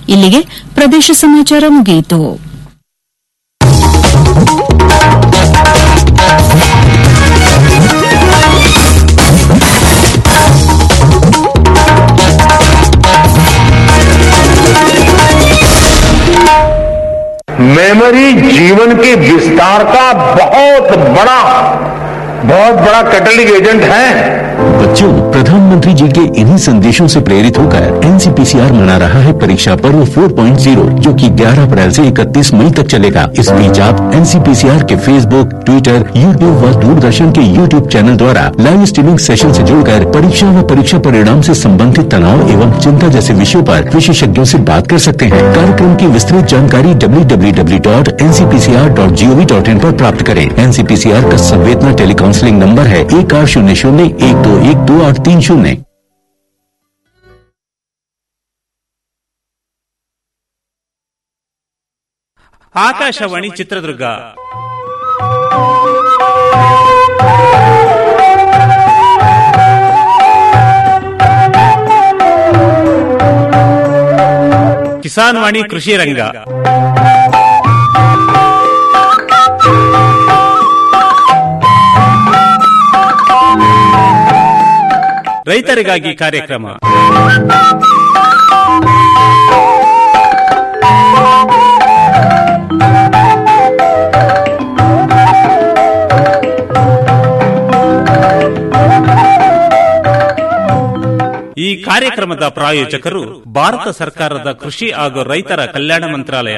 ಇಲ್ಲಿಗೆ ಪ್ರದೇಶ ಸಮಾಚಾರ ಮುಗಿಯಿತು मेमोरी जीवन के विस्तार का बहुत बड़ा बहुत बड़ा कैटलिक एजेंट है बच्चों प्रधानमंत्री जी के इन्हीं संदेशों से प्रेरित होकर एनसीपीसीआर मना रहा है परीक्षा पर्व 4.0 जो कि 11 अप्रैल से 31 मई तक चलेगा इस बीच आप एनसीपीसीआर के फेसबुक ट्विटर यूट्यूब व दूरदर्शन के यूट्यूब चैनल द्वारा लाइव स्ट्रीमिंग सेशन से जुड़कर परीक्षा व परीक्षा परिणाम से संबंधित तनाव एवं चिंता जैसे विषयों पर विशेषज्ञों से बात कर सकते हैं कार्यक्रम की विस्तृत जानकारी www.ncpcr.gov.in पर प्राप्त करें एनसीपीसीआर का संवेदना टेलीकाउंसलिंग नंबर है एक आठ शून्य शून्य एक दो एक दो आठ तीन शून्य ಆಕಾಶವಾಣಿ ಚಿತ್ರದುರ್ಗ ಕಿಸಾನ್ ವಾಣಿ ಕೃಷಿ ರಂಗ ರೈತರಿಗಾಗಿ ಕಾರ್ಯಕ್ರಮ ಈ ಕಾರ್ಯಕ್ರಮದ ಪ್ರಾಯೋಜಕರು ಭಾರತ ಸರ್ಕಾರದ ಕೃಷಿ ಹಾಗೂ ರೈತರ ಕಲ್ಯಾಣ ಮಂತ್ರಾಲಯ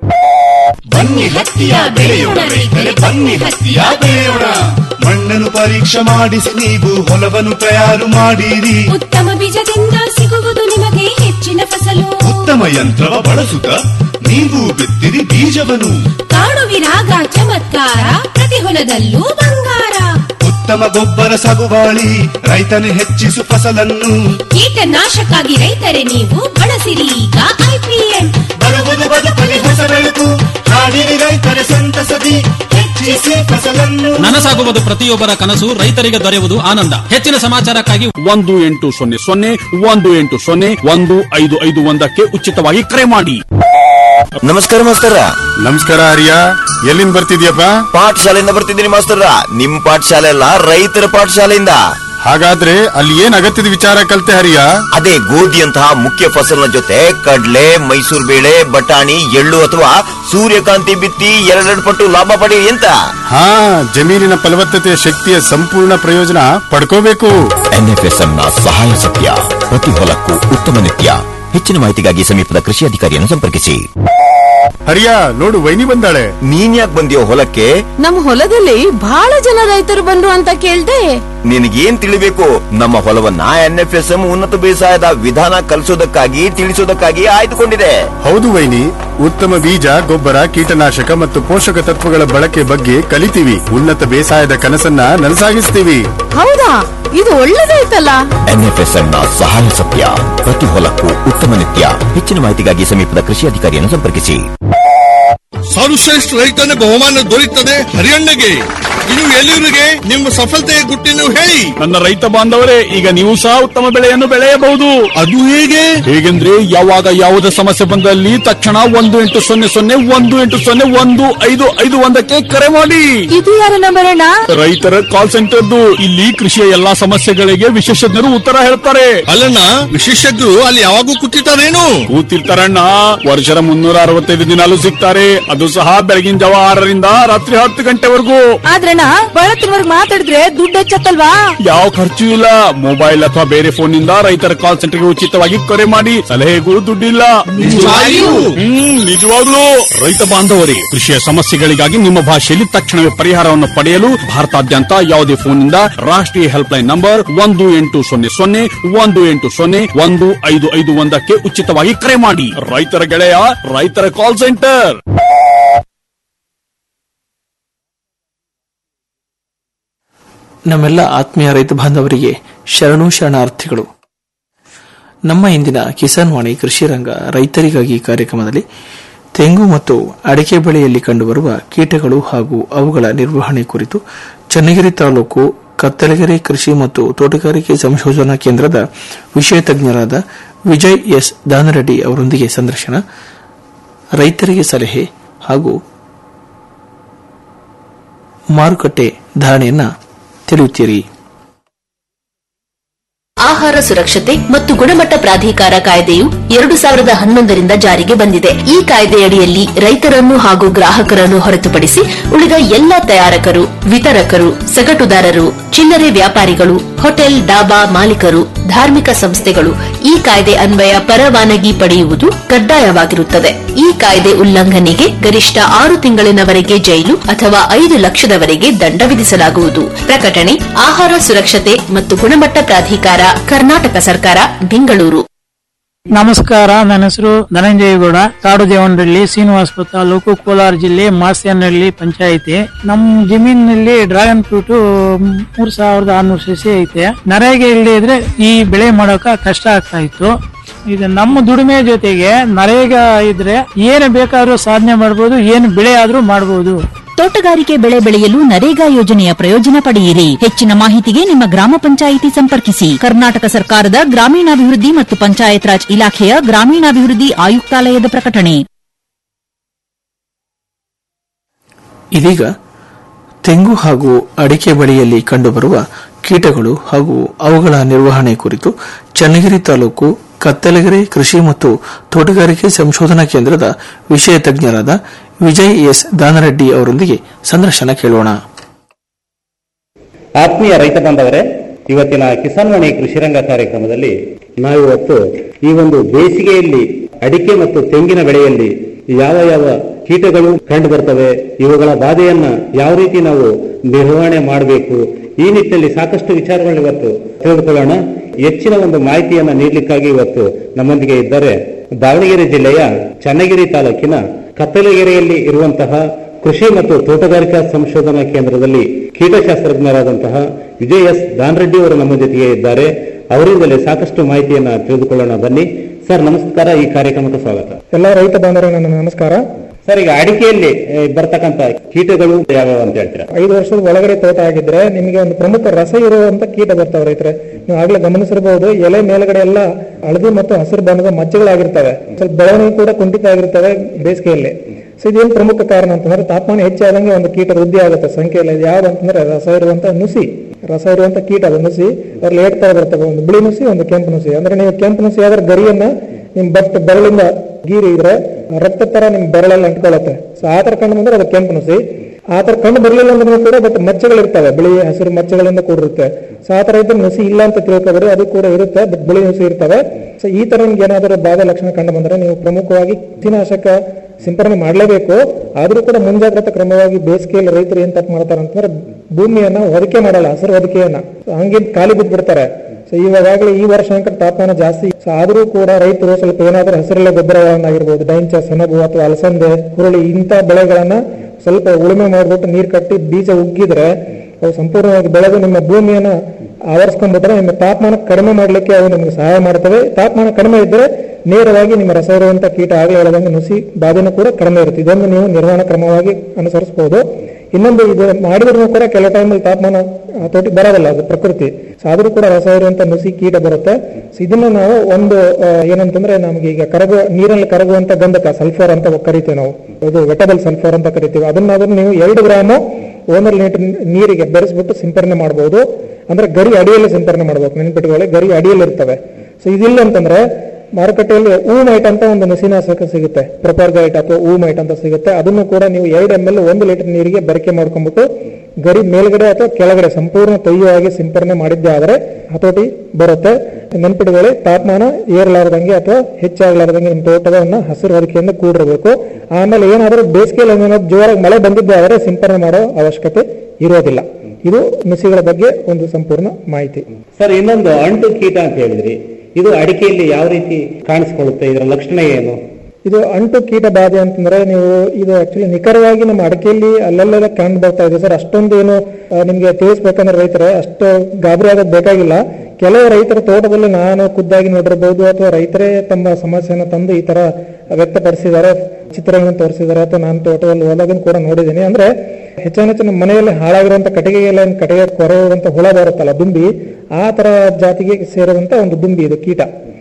ಬನ್ನಿ ಹತ್ತಿಯ ಬೆಳೆಯೋಣ ರೈತರೆ ಬನ್ನಿ ಹತ್ತಿಯ ಬೆಳೆಯೋಣ ಮಣ್ಣನ್ನು ಪರೀಕ್ಷೆ ಮಾಡಿಸಿ ನೀವು ಹೊಲವನ್ನು ತಯಾರು ಮಾಡಿರಿ ಉತ್ತಮ ಬೀಜದಿಂದ ಸಿಗುವುದು ನಿಮಗೆ ಹೆಚ್ಚಿನ ಫಸಲು ಉತ್ತಮ ಯಂತ್ರವ ಬಳಸುತ್ತ ನೀವು ಬಿತ್ತಿರಿ ಬೀಜವನ್ನು ಕಾಣುವಿರಾಗ ಚಮತ್ಕಾರ ಪ್ರತಿ ಹೊಲದಲ್ಲೂ ಬಂಗಾರ ಉತ್ತಮ ಗೊಬ್ಬರ ಸಗುವಾಳಿ ರೈತನು ಹೆಚ್ಚಿಸು ಫಸಲನ್ನು ಕೀಟನಾಶಕ್ಕಾಗಿ ರೈತರೆ ನೀವು ಬಳಸಿರಿ ಈಗ ಐಪಿಎಂ ಬರುವುದು ಬದುಕಲಿ ಹೊಸ ಬೆಳಕು ಹಾಡಿರಿ ರೈತರ ಸಂತಸದಿ ಹೆಚ್ಚಿಸಿ ಫಸಲನ್ನು ನನಸಾಗುವುದು ಪ್ರತಿಯೊಬ್ಬರ ಕನಸು ರೈತರಿಗೆ ದೊರೆಯುವುದು ಆನಂದ ಹೆಚ್ಚಿನ ಸಮಾಚಾರಕ್ಕಾಗಿ ಒಂದು ಎಂಟು ಸೊನ್ನೆ ಸೊನ್ನೆ ಒಂದು ಎಂಟು ಸೊನ್ನೆ ಒಂದು ಐದು ಐದು ಒಂದಕ್ಕೆ ಉಚಿತವಾಗಿ ಕರೆ ಮಾಡಿ ನಮಸ್ಕಾರ ಮಾಸ್ತರ ನಮಸ್ಕಾರ ಹರಿಯ ಎಲ್ಲಿಂದ ಬರ್ತಿದ್ಯಪ್ಪ ಪಾಠಶಾಲೆಯಿಂದ ಬರ್ತಿದ್ದೀನಿ ಮಾಸ್ತರ ನಿಮ್ ಪಾಠಶಾಲೆ ಅಲ್ಲ ರೈತರ ಪಾಠಶಾಲೆಯಿಂದ ಹಾಗಾದ್ರೆ ಅಲ್ಲಿ ಏನ್ ಅಗತ್ಯದ ವಿಚಾರ ಕಲ್ತೆ ಹರಿಯ ಅದೇ ಗೋಧಿಯಂತಹ ಮುಖ್ಯ ಫಸಲಿನ ಜೊತೆ ಕಡ್ಲೆ ಮೈಸೂರು ಬೇಳೆ ಬಟಾಣಿ ಎಳ್ಳು ಅಥವಾ ಸೂರ್ಯಕಾಂತಿ ಬಿತ್ತಿ ಎರಡೆರಡು ಪಟ್ಟು ಲಾಭ ಪಡೆಯಿರಿ ಅಂತ ಹಾ ಜಮೀನಿನ ಫಲವತ್ತತೆಯ ಶಕ್ತಿಯ ಸಂಪೂರ್ಣ ಪ್ರಯೋಜನ ಪಡ್ಕೋಬೇಕು ಎನ್ಎಫ್ಎಸ್ಎಂ ನ ಸಹಾಯ ಸತ್ಯ ಪ್ರತಿ ಹೊಲಕ್ಕೂ ಉತ್ತಮ ನಿತ್ಯ ಹೆಚ್ಚಿನ ಮಾಹಿತಿಗಾಗಿ ಸಮೀಪದ ಕೃಷಿ ಅಧಿಕಾರಿಯನ್ನು ಸಂಪರ್ಕಿಸಿ ಹರಿಯ ನೋಡು ವೈನಿ ಬಂದಾಳೆ ನೀನ್ ಯಾಕೆ ಬಂದಿಯೋ ಹೊಲಕ್ಕೆ ನಮ್ ಹೊಲದಲ್ಲಿ ಬಹಳ ಜನ ರೈತರು ಬಂದ್ರು ಅಂತ ಕೇಳ್ದೆ ನಿನಗೇನ್ ತಿಳಿಬೇಕು ನಮ್ಮ ಹೊಲವನ್ನ ಎನ್ಎಫ್ಎಸ್ಎಂ ಉನ್ನತ ಬೇಸಾಯದ ವಿಧಾನ ಕಲಿಸೋದಕ್ಕಾಗಿ ತಿಳಿಸೋದಕ್ಕಾಗಿ ಆಯ್ದುಕೊಂಡಿದೆ ಹೌದು ವೈನಿ ಉತ್ತಮ ಬೀಜ ಗೊಬ್ಬರ ಕೀಟನಾಶಕ ಮತ್ತು ಪೋಷಕ ತತ್ವಗಳ ಬಳಕೆ ಬಗ್ಗೆ ಕಲಿತೀವಿ ಉನ್ನತ ಬೇಸಾಯದ ಕನಸನ್ನ ನನಸಾಗಿಸ್ತೀವಿ ಹೌದಾ ಇದು ಒಳ್ಳೇದಾಯ್ತಲ್ಲ ಎನ್ಎಫ್ಎಸ್ಎಂ ನ ಸಹಾಯ ಸತ್ಯ ಪ್ರತಿ ಹೊಲಕ್ಕೂ ಉತ್ತಮ ನಿತ್ಯ ಹೆಚ್ಚಿನ ಮಾಹಿತಿಗಾಗಿ ಸಮೀಪದ ಕೃಷಿ ಅಧಿಕಾರಿಯನ್ನು ಸಂಪರ್ಕಿಸಿ ಸರ್ವಶ್ರೇಷ್ಠ ರೈತನ ಬಹುಮಾನ ದೊರೆಯುತ್ತದೆ ಹರಿಯಣ್ಣಗೆ ಇನ್ನು ಎಲ್ಲಿವರಿಗೆ ನಿಮ್ಮ ಸಫಲತೆಯ ಗುಟ್ಟಿನ ಹೇಳಿ ನನ್ನ ರೈತ ಬಾಂಧವರೇ ಈಗ ನೀವು ಸಹ ಉತ್ತಮ ಬೆಳೆಯನ್ನು ಬೆಳೆಯಬಹುದು ಅದು ಹೇಗೆ ಹೇಗೆಂದ್ರೆ ಯಾವಾಗ ಯಾವುದೇ ಸಮಸ್ಯೆ ಬಂದಲ್ಲಿ ತಕ್ಷಣ ಒಂದು ಎಂಟು ಸೊನ್ನೆ ಸೊನ್ನೆ ಒಂದು ಎಂಟು ಸೊನ್ನೆ ಒಂದು ಐದು ಐದು ಒಂದಕ್ಕೆ ಕರೆ ಮಾಡಿ ಇದು ಯಾರ ನಂಬರ್ ಅಣ್ಣ ರೈತರ ಕಾಲ್ ಸೆಂಟರ್ದು ಇಲ್ಲಿ ಕೃಷಿಯ ಎಲ್ಲಾ ಸಮಸ್ಯೆಗಳಿಗೆ ವಿಶೇಷಜ್ಞರು ಉತ್ತರ ಹೇಳ್ತಾರೆ ಅಲ್ಲಣ್ಣ ವಿಶೇಷಜ್ಞರು ಅಲ್ಲಿ ಯಾವಾಗೂ ಕೂತಿರ್ತಾರೇನು ಕೂತಿರ್ತಾರಣ್ಣ ವರ್ಷದ ಮುನ್ನೂರ ಅರವತ್ತೈದು ದಿನಾಲು ಸಿಗ್ತಾರೆ ಅದು ಸಹ ಬೆಳಗಿನ ಜಾವ ಆರರಿಂದ ರಾತ್ರಿ ಹತ್ತು ಗಂಟೆವರೆಗೂ ಆದ್ರಣ್ಣ ಬಳತ್ತಿನವರ್ಗ್ ಮಾತಾಡಿದ್ರೆ ದುಡ್ಡು ಹೆಚ್ಚತ್ತಲ್ವಾ ಯಾವ ಖರ್ಚು ಇಲ್ಲ ಮೊಬೈಲ್ ಅಥವಾ ಬೇರೆ ಫೋನ್ ನಿಂದ ರೈತರ ಕಾಲ್ ಸೆಂಟರ್ಗೆ ಉಚಿತವಾಗಿ ಕರೆ ಮಾಡಿ ಸಲಹೆಗೂ ದುಡ್ಡಿಲ್ಲ ನಿಜವಾಗಿಯೂ? ಹ್ಮ್ ನಿಜವಾಗ್ಲೂ ರೈತ ಬಾಂಧವರೇ ಕೃಷಿಯ ಸಮಸ್ಯೆಗಳಿಗಾಗಿ ನಿಮ್ಮ ಭಾಷೆಯಲ್ಲಿ ತಕ್ಷಣವೇ ಪರಿಹಾರವನ್ನು ಪಡೆಯಲು ಭಾರತಾದ್ಯಂತ ಯಾವುದೇ ಫೋನ್ ನಿಂದ ರಾಷ್ಟ್ರೀಯ ಹೆಲ್ಪ್ ಲೈನ್ ನಂಬರ್ ಒಂದು ಎಂಟು ಸೊನ್ನೆ ಸೊನ್ನೆ ಒಂದು ಎಂಟು ಸೊನ್ನೆ ಒಂದು ಐದು ಐದು ಒಂದಕ್ಕೆ ಉಚಿತವಾಗಿ ಕರೆ ಮಾಡಿ ರೈತರ ಗೆಳೆಯ ರೈತರ ಕಾಲ್ ಸೆಂಟರ್ ನಮ್ಮೆಲ್ಲ ಆತ್ಮೀಯ ರೈತ ಬಾಂಧವರಿಗೆ ಶರಣು ಶರಣಾರ್ಥಿಗಳು ನಮ್ಮ ಇಂದಿನ ಕಿಸಾನ್ ವಾಣಿ ಕೃಷಿ ರಂಗ ರೈತರಿಗಾಗಿ ಕಾರ್ಯಕ್ರಮದಲ್ಲಿ ತೆಂಗು ಮತ್ತು ಅಡಿಕೆ ಬೆಳೆಯಲ್ಲಿ ಕಂಡುಬರುವ ಕೀಟಗಳು ಹಾಗೂ ಅವುಗಳ ನಿರ್ವಹಣೆ ಕುರಿತು ಚನ್ನಗಿರಿ ತಾಲೂಕು ಕತ್ತಲಗೆರೆ ಕೃಷಿ ಮತ್ತು ತೋಟಗಾರಿಕೆ ಸಂಶೋಧನಾ ಕೇಂದ್ರದ ವಿಷಯ ತಜ್ಞರಾದ ವಿಜಯ್ ಎಸ್ ದಾನರೆಡ್ಡಿ ಅವರೊಂದಿಗೆ ಸಂದರ್ಶನ ರೈತರಿಗೆ ಸಲಹೆ ಹಾಗೂ ಮಾರುಕಟ್ಟೆ ಧಾರಣೆಯನ್ನ ತಿಳಿಯುತ್ತೀರಿ ಆಹಾರ ಸುರಕ್ಷತೆ ಮತ್ತು ಗುಣಮಟ್ಟ ಪ್ರಾಧಿಕಾರ ಕಾಯ್ದೆಯು ಎರಡು ಸಾವಿರದ ಹನ್ನೊಂದರಿಂದ ಜಾರಿಗೆ ಬಂದಿದೆ ಈ ಕಾಯ್ದೆಯಡಿಯಲ್ಲಿ ರೈತರನ್ನು ಹಾಗೂ ಗ್ರಾಹಕರನ್ನು ಹೊರತುಪಡಿಸಿ ಉಳಿದ ಎಲ್ಲ ತಯಾರಕರು ವಿತರಕರು ಸಗಟುದಾರರು ಚಿಲ್ಲರೆ ವ್ಯಾಪಾರಿಗಳು ಹೋಟೆಲ್ ಡಾಬಾ ಮಾಲೀಕರು ಧಾರ್ಮಿಕ ಸಂಸ್ಥೆಗಳು ಈ ಕಾಯ್ದೆ ಅನ್ವಯ ಪರವಾನಗಿ ಪಡೆಯುವುದು ಕಡ್ಡಾಯವಾಗಿರುತ್ತದೆ ಈ ಕಾಯ್ದೆ ಉಲ್ಲಂಘನೆಗೆ ಗರಿಷ್ಠ ಆರು ತಿಂಗಳಿನವರೆಗೆ ಜೈಲು ಅಥವಾ ಐದು ಲಕ್ಷದವರೆಗೆ ದಂಡ ವಿಧಿಸಲಾಗುವುದು ಪ್ರಕಟಣೆ ಆಹಾರ ಸುರಕ್ಷತೆ ಮತ್ತು ಗುಣಮಟ್ಟ ಪ್ರಾಧಿಕಾರ ಕರ್ನಾಟಕ ಸರ್ಕಾರ ಬೆಂಗಳೂರು ನಮಸ್ಕಾರ ನನ್ನ ಹೆಸರು ಧನಂಜಯಗೌಡ ಕಾಡು ದೇವನಹಳ್ಳಿ ಶ್ರೀನಿವಾಸಪುರ ತಾಲೂಕು ಕೋಲಾರ ಜಿಲ್ಲೆ ಮಾಸ್ಯನಹಳ್ಳಿ ಪಂಚಾಯಿತಿ ನಮ್ಮ ಜಮೀನಿನಲ್ಲಿ ಡ್ರ್ಯಾಗನ್ ಫ್ರೂಟ್ ಮೂರ್ ಸಾವಿರದ ಆರ್ನೂರು ಸಸಿ ಐತೆ ನರೇಗೆ ಇಲ್ಲದೆ ಇದ್ರೆ ಈ ಬೆಳೆ ಮಾಡೋಕ ಕಷ್ಟ ಆಗ್ತಾ ಇತ್ತು ಇದು ನಮ್ಮ ದುಡಿಮೆ ಜೊತೆಗೆ ನರೇಗ ಇದ್ರೆ ಏನು ಬೇಕಾದ್ರೂ ಸಾಧನೆ ಮಾಡಬಹುದು ಏನು ಬೆಳೆ ಆದ್ರೂ ಮಾಡಬಹುದು ತೋಟಗಾರಿಕೆ ಬೆಳೆ ಬೆಳೆಯಲು ನರೇಗಾ ಯೋಜನೆಯ ಪ್ರಯೋಜನ ಪಡೆಯಿರಿ ಹೆಚ್ಚಿನ ಮಾಹಿತಿಗೆ ನಿಮ್ಮ ಗ್ರಾಮ ಪಂಚಾಯಿತಿ ಸಂಪರ್ಕಿಸಿ ಕರ್ನಾಟಕ ಸರ್ಕಾರದ ಗ್ರಾಮೀಣಾಭಿವೃದ್ಧಿ ಮತ್ತು ಪಂಚಾಯತ್ ರಾಜ್ ಇಲಾಖೆಯ ಗ್ರಾಮೀಣಾಭಿವೃದ್ಧಿ ಆಯುಕ್ತಾಲಯದ ಪ್ರಕಟಣೆ ಇದೀಗ ತೆಂಗು ಹಾಗೂ ಅಡಿಕೆ ಬೆಳೆಯಲ್ಲಿ ಕಂಡುಬರುವ ಕೀಟಗಳು ಹಾಗೂ ಅವುಗಳ ನಿರ್ವಹಣೆ ಕುರಿತು ಚನ್ನಗಿರಿ ತಾಲೂಕು ಕತ್ತಲಗೆರೆ ಕೃಷಿ ಮತ್ತು ತೋಟಗಾರಿಕೆ ಸಂಶೋಧನಾ ಕೇಂದ್ರದ ವಿಷಯ ತಜ್ಞರಾದ ವಿಜಯ್ ಎಸ್ ದಾನರೆಡ್ಡಿ ಅವರೊಂದಿಗೆ ಸಂದರ್ಶನ ಕೇಳೋಣ ಆತ್ಮೀಯ ರೈತ ಬಾಂಧವರೇ ಇವತ್ತಿನ ಕಿಸಾನ್ ವಾಣಿ ಕೃಷಿರಂಗ ಕಾರ್ಯಕ್ರಮದಲ್ಲಿ ನಾವಿವತ್ತು ಈ ಒಂದು ಬೇಸಿಗೆಯಲ್ಲಿ ಅಡಿಕೆ ಮತ್ತು ತೆಂಗಿನ ಬೆಳೆಯಲ್ಲಿ ಯಾವ ಯಾವ ಕೀಟಗಳು ಕಂಡು ಬರ್ತವೆ ಇವುಗಳ ಬಾಧೆಯನ್ನ ಯಾವ ರೀತಿ ನಾವು ನಿರ್ವಹಣೆ ಮಾಡಬೇಕು ಈ ನಿಟ್ಟಿನಲ್ಲಿ ಸಾಕಷ್ಟು ವಿಚಾರಗಳನ್ನ ಇವತ್ತು ತಿಳಿದುಕೊಳ್ಳೋಣ ಹೆಚ್ಚಿನ ಒಂದು ಮಾಹಿತಿಯನ್ನ ನೀಡಲಿಕ್ಕಾಗಿ ಇವತ್ತು ನಮ್ಮೊಂದಿಗೆ ಇದ್ದಾರೆ ದಾವಣಗೆರೆ ಜಿಲ್ಲೆಯ ಚನ್ನಗಿರಿ ತಾಲೂಕಿನ ಕತ್ತಲಗೆರೆಯಲ್ಲಿ ಇರುವಂತಹ ಕೃಷಿ ಮತ್ತು ತೋಟಗಾರಿಕಾ ಸಂಶೋಧನಾ ಕೇಂದ್ರದಲ್ಲಿ ಕೀಟಶಾಸ್ತ್ರಜ್ಞರಾದಂತಹ ವಿಜಯ್ ಎಸ್ ದಾನ್ರೆಡ್ಡಿ ಅವರು ನಮ್ಮ ಜೊತೆಗೆ ಇದ್ದಾರೆ ಅವರಿಂದಲೇ ಸಾಕಷ್ಟು ಮಾಹಿತಿಯನ್ನ ತಿಳಿದುಕೊಳ್ಳೋಣ ಬನ್ನಿ ಸರ್ ನಮಸ್ಕಾರ ಈ ಕಾರ್ಯಕ್ರಮಕ್ಕೆ ಸ್ವಾಗತ ಎಲ್ಲ ರೈತ ಬಾಂಧವರಿಗೆ ನನ್ನ ನಮಸ್ಕಾರ ಸರ್ ಈಗ ಅಡಿಕೆಯಲ್ಲಿ ಏ, ಬರ್ತಕ್ಕಂತ ಕೀಟಗಳು ಯಾವ್ಯಾವ ಅಂತ ಹೇಳ್ತೀರಾ ಐದು ವರ್ಷದ ಒಳಗಡೆ ತೋಟ ಆಗಿದ್ರೆ ನಿಮಗೆ ಒಂದು ಪ್ರಮುಖ ರಸ ಇರುವಂತ ಕೀಟ ಬರ್ತಾವೆ ರೈತರೆ ನೀವು ಆಗ್ಲೇ ಗಮನಿಸಿರಬಹುದು ಎಲೆ ಮೇಲ್ಗಡೆ ಎಲ್ಲ ಹಳದಿ ಮತ್ತು ಹಸಿರು ಬಣ್ಣದ ಮಚ್ಚೆಗಳಾಗಿರ್ತವೆ ಸ್ವಲ್ಪ ಬೆಳವಣಿಗೆ ಕೂಡ ಕುಂಠಿತ ಆಗಿರ್ತವೆ ಬೇಸಿಗೆಯಲ್ಲಿ ಸೊ ಇದೇನು ಪ್ರಮುಖ ಕಾರಣ ಅಂತಂದ್ರೆ ತಾಪಮಾನ ಹೆಚ್ಚಾದಂಗೆ ಒಂದು ಕೀಟ ವೃದ್ಧಿ ಆಗುತ್ತೆ ಸಂಖ್ಯೆಯಲ್ಲಿ ಅದು ಯಾವ್ದು ಅಂತಂದ್ರೆ ರಸ ಇರುವಂತ ನುಸಿ ರಸ ಇರುವಂತ ಕೀಟ ಅದು ನುಸಿ ಅದ್ರಲ್ಲಿ ಏಟ್ ತರ ಬರ್ತವೆ ಒಂದು ಬಿಳಿ ನುಸಿ ಒಂದು ಕೆಂಪು ನುಸಿ ಅಂದ್ರೆ ನೀವು ಕೆಂಪು ನುಸಿ ಆದ್ರೆ ಗರಿಯನ್ನ ನಿಮ್ ಬಟ್ ಬೆರಳಿಂದ ಗೀರಿ ಇದ್ರೆ ರಕ್ತ ತರ ನಿಮ್ ಬೆರಳಲ್ಲಿ ಅಂಟ್ಕೊಳ್ಳುತ್ತೆ ಸೊ ಆ ತರ ಕಂಡು ಬಂದ್ರೆ ಅದು ಕೆಂಪು ನುಸಿ ಆ ತರ ಕಂಡು ಬರಲಿಲ್ಲ ಅಂದ್ರೆ ಕೂಡ ಬಟ್ ಮಚ್ಚೆಗಳಿರ್ತವೆ ಬಿಳಿ ಹಸಿರು ಮಚ್ಚೆಗಳಿಂದ ಕೂಡಿರುತ್ತೆ ಸೊ ಆ ತರ ಇದ್ರೆ ನುಸಿ ಇಲ್ಲ ಅಂತ ತಿಳ್ಕೊಬೇಡಿ ಅದು ಕೂಡ ಇರುತ್ತೆ ಬಟ್ ಬಿಳಿ ನುಸಿ ಇರ್ತವೆ ಸೊ ಈ ತರ ನಿಮ್ಗೆ ಏನಾದರೂ ಬಾಧೆ ಲಕ್ಷಣ ಕಂಡು ಬಂದ್ರೆ ನೀವು ಪ್ರಮುಖವಾಗಿ ಕೀಟನಾಶಕ ಸಿಂಪರಣೆ ಮಾಡಲೇಬೇಕು ಆದ್ರೂ ಕೂಡ ಮುಂಜಾಗ್ರತಾ ಕ್ರಮವಾಗಿ ಬೇಸಿಗೆಯಲ್ಲಿ ರೈತರು ಏನ್ ತಪ್ಪು ಮಾಡ್ತಾರೆ ಅಂತಂದ್ರೆ ಭೂಮಿಯನ್ನ ಹೊದಿಕೆ ಮಾಡಲ್ಲ ಹಸಿರು ಹೊದಿಕೆಯನ್ನ ಹಂಗೆ ಖಾಲಿ ಬಿಟ್ಬಿಡ್ತಾರೆ ಸೊ ಇವಾಗಲೇ ಈ ವರ್ಷ ಅಂಕ ತಾಪಮಾನ ಜಾಸ್ತಿ ಸೊ ಆದ್ರೂ ಕೂಡ ರೈತರು ಸ್ವಲ್ಪ ಏನಾದ್ರೂ ಹಸಿರೆಲೆ ಗೊಬ್ಬರಗಳನ್ನಾಗಿರ್ಬೋದು ಡೈಂಚ ಸೆಣಬು ಅಥವಾ ಅಲಸಂದೆ ಹುರುಳಿ ಇಂಥ ಬೆಳೆಗಳನ್ನ ಸ್ವಲ್ಪ ಉಳುಮೆ ಮಾಡ್ಬಿಟ್ಟು ನೀರ್ ಕಟ್ಟಿ ಬೀಜ ಉಗ್ಗಿದ್ರೆ ಅವು ಸಂಪೂರ್ಣವಾಗಿ ಬೆಳೆದು ನಿಮ್ಮ ಭೂಮಿಯನ್ನ ಆವರಿಸ್ಕೊಂಡ್ಬಿಟ್ರೆ ನಿಮ್ಮ ತಾಪಮಾನ ಕಡಿಮೆ ಮಾಡ್ಲಿಕ್ಕೆ ಅವು ನಿಮಗೆ ಸಹಾಯ ಮಾಡ್ತವೆ ತಾಪಮಾನ ಕಡಿಮೆ ಇದ್ರೆ ನೇರವಾಗಿ ನಿಮ್ಮ ರಸ ಇರುವಂತ ಕೀಟ ಆಗಲೇ ಹೇಳದಂಗೆ ನುಸಿ ಬಾಧೆನೂ ಕೂಡ ಕಡಿಮೆ ಇರುತ್ತೆ ಇದೊಂದು ನೀವು ನಿರ್ವಹಣಾ ಕ್ರಮವಾಗಿ ಅನುಸರಿಸಬಹುದು ಇನ್ನೊಂದು ಇದು ಮಾಡಿದ್ರು ಕೂಡ ಕೆಲವು ಟೈಮಲ್ಲಿ ತಾಪಮಾನ ತೋಟಿ ಬರೋದಿಲ್ಲ ಅದು ಪ್ರಕೃತಿ ಸೊ ಆದ್ರೂ ಕೂಡ ರಸ ಇರುವಂತ ನುಸಿ ಕೀಟ ಬರುತ್ತೆ ಸೊ ಇದನ್ನ ನಾವು ಒಂದು ಆ, ಏನಂತಂದ್ರೆ ನಮಗೆ ಈಗ ಕರಗುವ ನೀರಲ್ಲಿ ಕರಗುವಂತ ಗಂಧಕ ಸಲ್ಫರ್ ಅಂತ ಕರಿತೀವಿ ನಾವು ಅದು ವೆಟಬಲ್ ಸಲ್ಫರ್ ಅಂತ ಕರಿತೀವಿ ಅದನ್ನಾದ್ರೂ ನೀವು ಎರಡು ಗ್ರಾಮು ಒಂದರ ಲೀಟರ್ ನೀರಿಗೆ ಬೆರೆಸ್ಬಿಟ್ಟು ಸಿಂಪರಣೆ ಮಾಡಬಹುದು ಅಂದ್ರೆ ಗರಿ ಅಡಿಯಲ್ಲಿ ಸಿಂಪರಣೆ ಮಾಡಬೇಕು ನೆನ್ಪಿಟ್ಕೊಳ್ಳಿ ಗರಿ ಅಡಿಯಲ್ಲಿ ಇರ್ತವೆ ಸೊ ಇದಿಲ್ಲ ಅಂತಂದ್ರೆ ಮಾರುಕಟ್ಟೆಯಲ್ಲಿ ಹೂ ಮೈಟ್ ಅಂತ ಒಂದು ನುಸಿನಾಶಕ ಸಿಗುತ್ತೆ ಪ್ರೊಪರ್ ಗೈಟ್ ಅಥವಾ ಹೂ ಮೈಟ್ ಅಂತ ಸಿಗುತ್ತೆ ಅದನ್ನು ಕೂಡ ನೀವು ಎರಡು ಎಮ್ ಎಲ್ ಒಂದು ಲೀಟರ್ ನೀರಿಗೆ ಬೆರಕೆ ಮಾಡ್ಕೊಂಡ್ಬಿಟ್ಟು ಗರಿ ಮೇಲ್ಗಡೆ ಅಥವಾ ಕೆಳಗಡೆ ಸಂಪೂರ್ಣ ತೊಯ್ಯುವಾಗಿ ಸಿಂಪರಣೆ ಮಾಡಿದ್ದೆ ಆದ್ರೆ ಹತೋಟಿ ಬರುತ್ತೆ ನೆನ್ಪಿಟ್ಕೊಳ್ಳಿ ತಾಪಮಾನ ಏರಲಾರದಂಗೆ ಅಥವಾ ಹೆಚ್ಚಾಗಲಾರದಂಗೆ ನಿಮ್ಮ ತೋಟವನ್ನ ಹಸಿರು ಹೊದಿಕೆಯಿಂದ ಕೂಡಿರಬೇಕು ಆಮೇಲೆ ಏನಾದರೂ ಬೇಸಿಗೆಯಲ್ಲಿ ಏನಾದ್ರು ಜೋರಾಗಿ ಮಳೆ ಬಂದಿದ್ದೆ ಆದರೆ ಸಿಂಪರಣೆ ಮಾಡೋ ಅವಶ್ಯಕತೆ ಇರೋದಿಲ್ಲ ಇದು ನುಸಿಗಳ ಬಗ್ಗೆ ಒಂದು ಸಂಪೂರ್ಣ ಮಾಹಿತಿ ಸರ್ ಇನ್ನೊಂದು ಅಂಟು ಕೀಟ ಅಂತ ಹೇಳಿದ್ರಿ ಇದು ಅಡಿಕೆಯಲ್ಲಿ ಯಾವ ರೀತಿ ಕಾಣಿಸ್ಕೊಳ್ಳುತ್ತೆ ಇದರ ಲಕ್ಷಣ ಏನು ಇದು ಅಂಟು ಕೀಟ ಬಾಧೆ ಅಂತಂದ್ರೆ ನೀವು ಇದು ಆಕ್ಚುಲಿ ನಿಖರವಾಗಿ ನಮ್ಮ ಅಡಿಕೆಯಲ್ಲಿ ಅಲ್ಲೆಲ್ಲ ಕಂಡು ಬರ್ತಾ ಇದೆ ಸರ್ ಅಷ್ಟೊಂದು ಏನು ಆ, ನಿಮ್ಗೆ ತಿಳಿಸ್ಬೇಕಂದ್ರೆ ರೈತರೆ ಅಷ್ಟು ಗಾಬರಿ ಆಗೋದು ಬೇಕಾಗಿಲ್ಲ ಕೆಲವು ರೈತರ ತೋಟದಲ್ಲಿ ನಾನು ಖುದ್ದಾಗಿ ನೋಡಿರಬಹುದು ಅಥವಾ ರೈತರೇ ತಮ್ಮ ಸಮಸ್ಯೆಯನ್ನು ತಂದು ಈ ತರ ವ್ಯಕ್ತಪಡಿಸಿದ್ದಾರೆ ಚಿತ್ರಗಳನ್ನು ತೋರಿಸಿದ್ದಾರೆ ಅಥವಾ ನಾನು ತೋಟದಲ್ಲಿ ಹೋದಾಗ ಕೂಡ ನೋಡಿದ್ದೀನಿ ಅಂದ್ರೆ ಹೆಚ್ಚಾನ ಹೆಚ್ಚು ನಮ್ಮ ಮನೆಯಲ್ಲಿ ಹಾಳಾಗಿರುವಂತ ಕಟ್ಟಿಗೆಗೆಲ್ಲ ಏನ್ ಕಟ್ಟಿಗೆ ಕೊರೆಯುವಂತ ಹುಳ ಬರುತ್ತಲ್ಲ ದುಂಬಿ ಆ ತರ ಜಾತಿಗೆ ಸೇರಿದಂತ ಒಂದು ದುಂಬಿ ಇದು ಕೀಟ